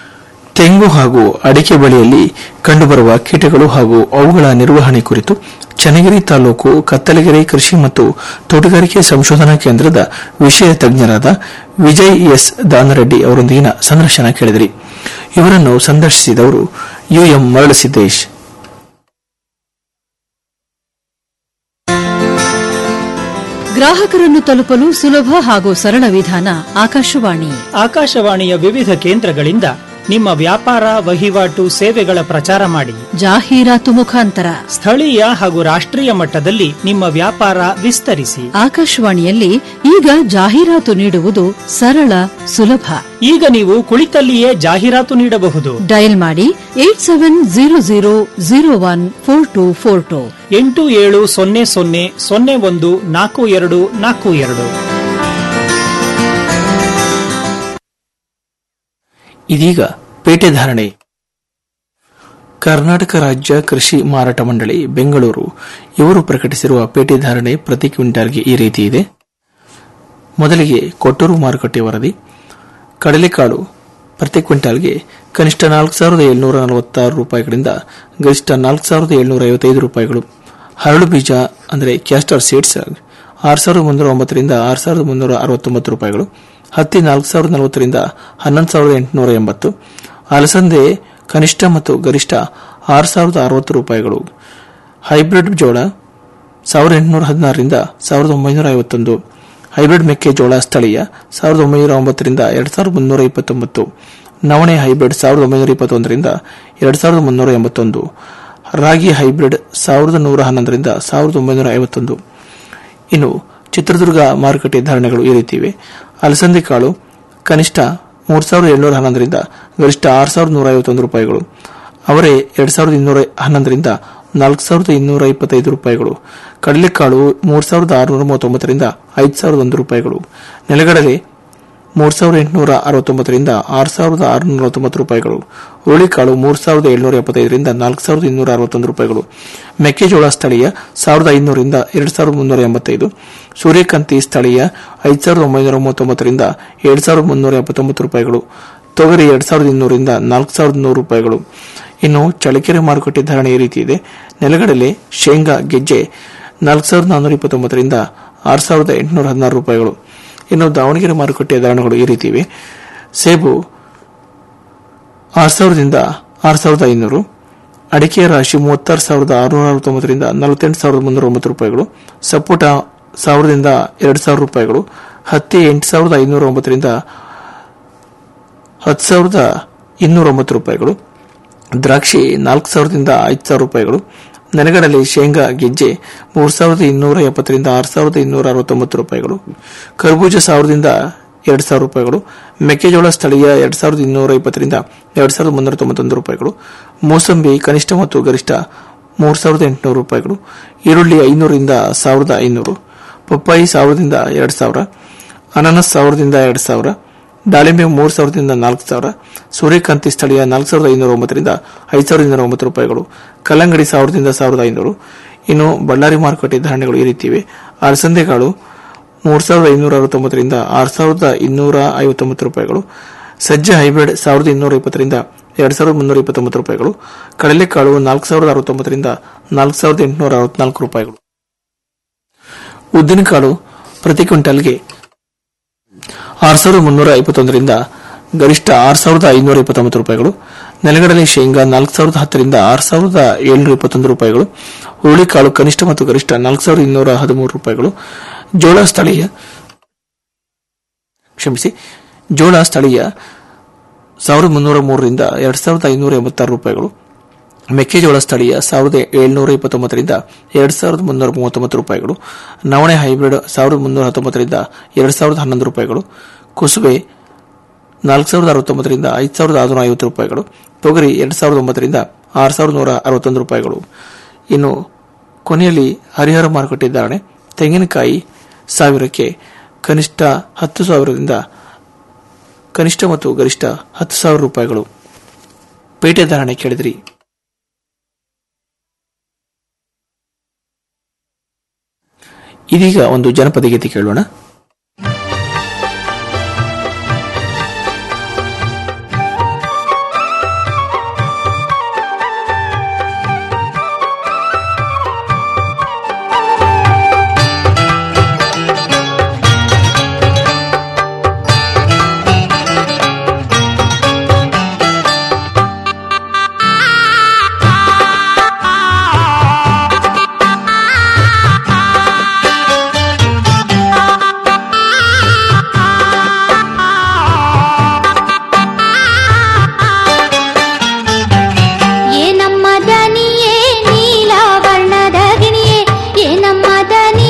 ತೆಂಗು ಹಾಗೂ ಅಡಿಕೆ ಬೆಳೆಯಲ್ಲಿ ಕಂಡುಬರುವ ಕೀಟಗಳು ಹಾಗೂ ಅವುಗಳ ನಿರ್ವಹಣೆ ಕುರಿತು ಚನ್ನಗಿರಿ ತಾಲೂಕು ಕತ್ತಲಗೆರೆ ಕೃಷಿ ಮತ್ತು ತೋಟಗಾರಿಕೆ ಸಂಶೋಧನಾ ಕೇಂದ್ರದ ವಿಷಯ ತಜ್ಞರಾದ ವಿಜಯ್ ಎಸ್ ದಾನರೆಡ್ಡಿ ಅವರೊಂದಿಗಿನ ಸಂದರ್ಶನ ಕೇಳಿದಿರಿ ಇವರನ್ನು ಸಂದರ್ಶಿಸಿದವರು ಯುಎಂ ಮರಳಸಿದ್ದೇಶ್ ಗ್ರಾಹಕರನ್ನು ತಲುಪಲು ಸುಲಭ ಹಾಗೂ ಸರಳ ವಿಧಾನ ಆಕಾಶವಾಣಿ ಆಕಾಶವಾಣಿಯ ವಿವಿಧ ಕೇಂದ್ರಗಳಿಂದ ನಿಮ್ಮ ವ್ಯಾಪಾರ ವಹಿವಾಟು ಸೇವೆಗಳ ಪ್ರಚಾರ ಮಾಡಿ ಜಾಹೀರಾತು ಮುಖಾಂತರ ಸ್ಥಳೀಯ ಹಾಗೂ ರಾಷ್ಟ್ರೀಯ ಮಟ್ಟದಲ್ಲಿ ನಿಮ್ಮ ವ್ಯಾಪಾರ ವಿಸ್ತರಿಸಿ ಆಕಾಶವಾಣಿಯಲ್ಲಿ ಈಗ ಜಾಹೀರಾತು ನೀಡುವುದು ಸರಳ ಸುಲಭ ಈಗ ನೀವು ಕುಳಿತಲ್ಲಿಯೇ ಜಾಹೀರಾತು ನೀಡಬಹುದು ಡಯಲ್ ಮಾಡಿ eight seven zero zero zero one four two four two ಎಂಟು ಏಳು ಸೊನ್ನೆ ಸೊನ್ನೆ ಸೊನ್ನೆ ಒಂದು ನಾಲ್ಕು ಎರಡು ನಾಲ್ಕು ಎರಡು ಇದೀಗ ಪೇಟೆ ಧಾರಣೆ ಕರ್ನಾಟಕ ರಾಜ್ಯ ಕೃಷಿ ಮಾರಾಟ ಮಂಡಳಿ ಬೆಂಗಳೂರು ಇವರು ಪ್ರಕಟಿಸಿರುವ ಪೇಟೆ ಧಾರಣೆ ಪ್ರತಿ ಕ್ವಿಂಟಾಲ್ಗೆ ಈ ರೀತಿ ಇದೆ ಮೊದಲಿಗೆ ಕೊಟ್ಟೂರು ಮಾರುಕಟ್ಟೆ ವರದಿ ಕಡಲೆಕಾಳು ಪ್ರತಿ ಕ್ವಿಂಟಾಲ್ಗೆ ಕನಿಷ್ಠ ನಾಲ್ಕು ಸಾವಿರದ ಏಳ್ನೂರ ನಲವತ್ತಾರು ರೂಪಾಯಿಗಳಿಂದ ಗರಿಷ್ಠ ನಾಲ್ಕು ಸಾವಿರದ ಏಳ್ನೂರ ಐವತ್ತೈದು ರೂಪಾಯಿಗಳು ಹರಳು ಬೀಜ ಅಂದರೆ ಕ್ಯಾಸ್ಟರ್ ಸೀಡ್ಸ್ ಆರು ಸಾವಿರದ ಮುನ್ನೂರ ಒಂಬತ್ತರಿಂದ ಆರು ಸಾವಿರದ ಮುನ್ನೂರ ಅರವತ್ತೊಂಬತ್ತು ರೂಪಾಯಿಗಳು ಹತ್ತಿ ನಾಲ್ಕು ಸಾವಿರದ ನಲವತ್ತರಿಂದ ಹನ್ನೊಂದು ಸಾವಿರದ ಎಂಟುನೂರ ಎಂಬತ್ತು ಅಲಸಂದೆ ಕನಿಷ್ಠ ಮತ್ತು ಗರಿಷ್ಠ ಆರು ಸಾವಿರದ ಅರವತ್ತು ರೂಪಾಯಿಗಳು ಹೈಬ್ರಿಡ್ ಜೋಳ ಸಾವಿರದ ಎಂಟುನೂರ ಹದಿನಾರರಿಂದ ಸಾವಿರದ ಒಂಬೈನೂರ ಐವತ್ತೊಂದು ಹೈಬ್ರಿಡ್ ಮೆಕ್ಕೆಜೋಳ ಸ್ಥಳೀಯ ಸಾವಿರದ ಒಂಬೈನೂರ ಒಂಬತ್ತರಿಂದ ಎರಡು ಸಾವಿರದ ಮುನ್ನೂರ ಇಪ್ಪತ್ತೊಂಬತ್ತು ನವಣೆ ಹೈಬ್ರಿಡ್ ಸಾವಿರದ ಒಂಬೈನೂರ ಇಪ್ಪತ್ತೊಂದರಿಂದ ಎರಡು ಸಾವಿರದ ಮುನ್ನೂರ ಎಂಬತ್ತೊಂದು ರಾಗಿ ಹೈಬ್ರಿಡ್ ಸಾವಿರದ ನೂರ ಹನ್ನೊಂದರಿಂದ ಸಾವಿರದ ಒಂಬೈನೂರ ಐವತ್ತೊಂದು ಇನ್ನು ಚಿತ್ರದುರ್ಗ ಮಾರುಕಟ್ಟೆ ಧಾರಣೆಗಳು ಈ ರೀತಿ ಇವೆ ಅಲಸಂದೆ ಕಾಳು ಕನಿಷ್ಠ ಮೂರು ಸಾವಿರದ ಏಳ್ನೂರ ಹನ್ನೊಂದರಿಂದ ಗರಿಷ್ಠ ಆರು ಸಾವಿರದ ನೂರ ಐವತ್ತೊಂದು ರೂಪಾಯಿಗಳು ಅವರೇ ಎರಡು ಸಾವಿರದ ಇನ್ನೂರ ಹನ್ನೊಂದರಿಂದ ನಾಲ್ಕು ಸಾವಿರದ ಇನ್ನೂರ ಇಪ್ಪತ್ತೈದು ರೂಪಾಯಿಗಳು ಕಡಲೆಕಾಳು ಮೂರು ಸಾವಿರದ ಆರುನೂರ ಮೂವತ್ತೊಂಬತ್ತರಿಂದ ಐದು ಸಾವಿರದ ಒಂದು ರೂಪಾಯಿಗಳು ನೆಲಗಡಲೆ ಮೂರು ಸಾವಿರದ ಎಂಟುನೂರ ಅರವತ್ತೊಂಬತ್ತರಿಂದ ಆರು ಸಾವಿರದ ಆರುನೂರ ನಲವತ್ತೊಂಬತ್ತು ರೂಪಾಯಿಗಳು ಹುರುಳಿಕಾಳು ಮೂರು ಸಾವಿರದ ಏಳ್ನೂರ ಎಪ್ಪತ್ತೈದರಿಂದ ನಾಲ್ಕು ಸಾವಿರದ ಇನ್ನೂರ ಅರವತ್ತೊಂದು ರೂಪಾಯಿಗಳು ಮೆಕ್ಕೆಜೋಳ ಸ್ಥಳೀಯ ಸಾವಿರದ ಐನೂರಿಂದ ಎರಡು ಸಾವಿರದ ಮುನ್ನೂರ ಎಂಬತ್ತೈದು ಸೂರ್ಯಕಾಂತಿ ಸ್ಥಳೀಯ ಐದು ಸಾವಿರದ ಒಂಬೈನೂರ ಮೂವತ್ತೊಂಬತ್ತರಿಂದ ಎರಡು ಸಾವಿರದ ಮುನ್ನೂರ ಎಪ್ಪತ್ತೊಂಬತ್ತು ರೂಪಾಯಿಗಳು ತೊಗರಿ ಎರಡು ಸಾವಿರದ ಇನ್ನೂರಿಂದ ನಾಲ್ಕು ಸಾವಿರದ ನೂರು ರೂಪಾಯಿಗಳು ಇನ್ನು ಚಳ್ಳಕೆರೆ ಮಾರುಕಟ್ಟೆ ಧಾರಣೆ ಈ ರೀತಿ ಇದೆ ನೆಲಗಡಲೆ ಶೇಂಗಾ ಗೆಜ್ಜೆ ನಾಲ್ಕು ಸಾವಿರದ ನಾನ್ನೂರ ಇಪ್ಪತ್ತೊಂಬತ್ತರಿಂದ ಆರು ಸಾವಿರದ ಎಂಟುನೂರ ಹದಿನಾರು ರೂಪಾಯಿಗಳು ಇನ್ನು ದಾವಣಗೆರೆ ಮಾರುಕಟ್ಟೆಯ ಧಾರಣೆಗಳು ಈ ರೀತಿ ಇವೆ ಸೇಬು ಆರು ಸಾವಿರದಿಂದ ಆರು ಸಾವಿರದ ಐನೂರು ಅಡಿಕೆ ರಾಶಿ ಮೂವತ್ತಾರು ಸಾವಿರದ ಆರುನೂರ ಅರವತ್ತೊಂಬತ್ತರಿಂದ ನಲವತ್ತೆಂಟು ಸಾವಿರದ ಮುನ್ನೂರ ಒಂಬತ್ತು ರೂಪಾಯಿಗಳು ಸಪೋಟ ಸಾವಿರದಿಂದ ಎರಡು ಸಾವಿರ ರೂಪಾಯಿಗಳು ಹತ್ತಿ ಎಂಟು ಸಾವಿರದ ಐನೂರ ಒಂಬತ್ತರಿಂದ ಹತ್ತು ಸಾವಿರದ ಇನ್ನೂರ ಒಂಬತ್ತು ರೂಪಾಯಿಗಳು ದ್ರಾಕ್ಷಿ ನಾಲ್ಕು ಸಾವಿರದಿಂದ ಐದು ಸಾವಿರ ರೂಪಾಯಿಗಳು ನೆನೆಗಡಲೆ ಶೇಂಗಾ ಗೆಜ್ಜೆ ಮೂರು ಸಾವಿರದ ಇನ್ನೂರ ಎಪ್ಪತ್ತರಿಂದ ಆರು ಸಾವಿರದ ಇನ್ನೂರ ಅರವತ್ತೊಂಬತ್ತು ರೂಪಾಯಿಗಳು ಕರ್ಬೂಜ ಸಾವಿರದಿಂದ ಎರಡು ಸಾವಿರ ರೂಪಾಯಿಗಳು ಮೆಕ್ಕೆಜೋಳ ಸ್ಥಳೀಯ ಎರಡು ಸಾವಿರದ ಇನ್ನೂರ ಇಪ್ಪತ್ತರಿಂದ ಎರಡು ಸಾವಿರದ ಮುನ್ನೂರ ತೊಂಬತ್ತೊಂದು ರೂಪಾಯಿಗಳು ಮೋಸಂಬಿ ಕನಿಷ್ಠ ಮತ್ತು ಗರಿಷ್ಠ ಮೂರು ಸಾವಿರದ ಎಂಟುನೂರು ರೂಪಾಯಿಗಳು ಈರುಳ್ಳಿ ಐನೂರಿಂದ ಸಾವಿರದ ಐನೂರು ಪಪ್ಪಾಯಿ ಸಾವಿರದಿಂದ ಎರಡು ಸಾವಿರ ಅನಾನಸ್ ಸಾವಿರದಿಂದ ಎರಡು ಸಾವಿರ ದಾಳಿಂಬೆ ಮೂರು ಸಾವಿರದಿಂದ ನಾಲ್ಕು ಸಾವಿರ ಸೂರ್ಯಕಾಂತಿ ಸ್ಥಳೀಯ ನಾಲ್ಕು ಸಾವಿರದ ಐನೂರ ಒಂಬತ್ತರಿಂದ ಐದು ಸಾವಿರದ ಇನ್ನೂರ ಒಂಬತ್ತು ರೂಪಾಯಿಗಳು ಕಲ್ಲಂಗಡಿ ಸಾವಿರದಿಂದ ಸಾವಿರದ ಐನೂರು ಇನ್ನು ಬಳ್ಳಾರಿ ಮಾರುಕಟ್ಟೆ ಧಾರಣೆಗಳು ಈ ರೀತಿ ಇವೆ ಅಲಸಂದೆಕಾಳು ಮೂರು ಸಾವಿರದ ಐನೂರ ಅರವತ್ತೊಂಬತ್ತರಿಂದ ಆರು ಸಾವಿರದ ಇನ್ನೂರ ಐವತ್ತೊಂಬತ್ತು ರೂಪಾಯಿಗಳು ಸಜ್ಜೆ ಹೈಬ್ರಿಡ್ ಸಾವಿರದ ಇನ್ನೂರ ಇಪ್ಪತ್ತರಿಂದ ಎರಡು ಸಾವಿರದ ಮುನ್ನೂರ ಇಪ್ಪತ್ತೊಂಬತ್ತು ರೂಪಾಯಿಗಳು ಕಡಲೆಕಾಳು ನಾಲ್ಕು ಸಾವಿರದ ಅರವತ್ತೊಂಬತ್ತರಿಂದ ನಾಲ್ಕು ಸಾವಿರದ ಎಂಟುನೂರ ಅರವತ್ನಾಲ್ಕು ರೂಪಾಯಿಗಳು ಉದ್ದಿನಕಾಳು ಪ್ರತಿ ಕ್ವಿಂಟಲ್ಗೆ ಆರು ಸಾವಿರದ ಮುನ್ನೂರ ಇಪ್ಪತ್ತೊಂದರಿಂದ ಗರಿಷ್ಠ ಆರು ಸಾವಿರದ ಐನೂರ ಇಪ್ಪತ್ತೊಂಬತ್ತು ರೂಪಾಯಿಗಳು ನೆಲಗಡಲೆ ಶೇಂಗಾ ನಾಲ್ಕು ಸಾವಿರದ ಹತ್ತರಿಂದ ಆರು ಸಾವಿರದ ಏಳ್ನೂರ ಇಪ್ಪತ್ತೊಂದು ರೂಪಾಯಿಗಳು ಹುರುಳಿಕಾಳು ಕನಿಷ್ಠ ಮತ್ತು ಗರಿಷ್ಠ ನಾಲ್ಕು ಸಾವಿರದ ಇನ್ನೂರ ಹದಿಮೂರು ರೂಪಾಯಿಗಳು ಜೋಳ ಸ್ಥಳೀಯ ಕ್ಷಮಿಸಿ ಜೋಳ ಸ್ಥಳೀಯ ಸಾವಿರದ ಮುನ್ನೂರ ಮೂರರಿಂದ ಎರಡು ಸಾವಿರದ ಐನೂರ ಎಂಬತ್ತಾರು ರೂಪಾಯಿಗಳು ಮೆಕ್ಕೆಜೋಳ ಸ್ಥಳೀಯ ಸಾವಿರದ ಏಳ್ನೂರ ಇಪ್ಪತ್ತೊಂಬತ್ತರಿಂದ ಎರಡು ಸಾವಿರದ ಮುನ್ನೂರ ಮೂವತ್ತೊಂಬತ್ತು ರೂಪಾಯಿಗಳು ನವಣೆ ಹೈಬ್ರಿಡ್ ಸಾವಿರದ ಮುನ್ನೂರ ಹತ್ತೊಂಬತ್ತರಿಂದ ಎರಡು ಸಾವಿರದ ಹನ್ನೊಂದು ರೂಪಾಯಿಗಳು ಕುಸುಬೆ ನಾಲ್ಕು ಸಾವಿರದ ಅರವತ್ತೊಂಬತ್ತರಿಂದ ಐದು ಸಾವಿರದ ಆರುನೂರ ಐವತ್ತು ರೂಪಾಯಿಗಳು ತೊಗರಿ ಎರಡು ಸಾವಿರದ ಒಂಬತ್ತರಿಂದ ಆರು ಸಾವಿರದ ನೂರ ಅರವತ್ತೊಂದು ರೂಪಾಯಿಗಳು ಇನ್ನು ಕೊನೆಯಲ್ಲಿ ಹರಿಹರ ಮಾರುಕಟ್ಟೆ ಧಾರಣೆ ತೆಂಗಿನಕಾಯಿ ಸಾವಿರಕ್ಕೆ ಕನಿಷ್ಠ ಹತ್ತು ಸಾವಿರದಿಂದ ಕನಿಷ್ಠ ಮತ್ತು ಗರಿಷ್ಠ ಹತ್ತು ಸಾವಿರ ರೂಪಾಯಿಗಳು ಪೇಟೆ ಧಾರಣೆ ಕೇಳಿದ್ರಿ ಇದೀಗ ಒಂದು ಜನಪದ ಗೀತೆ ಕೇಳೋಣ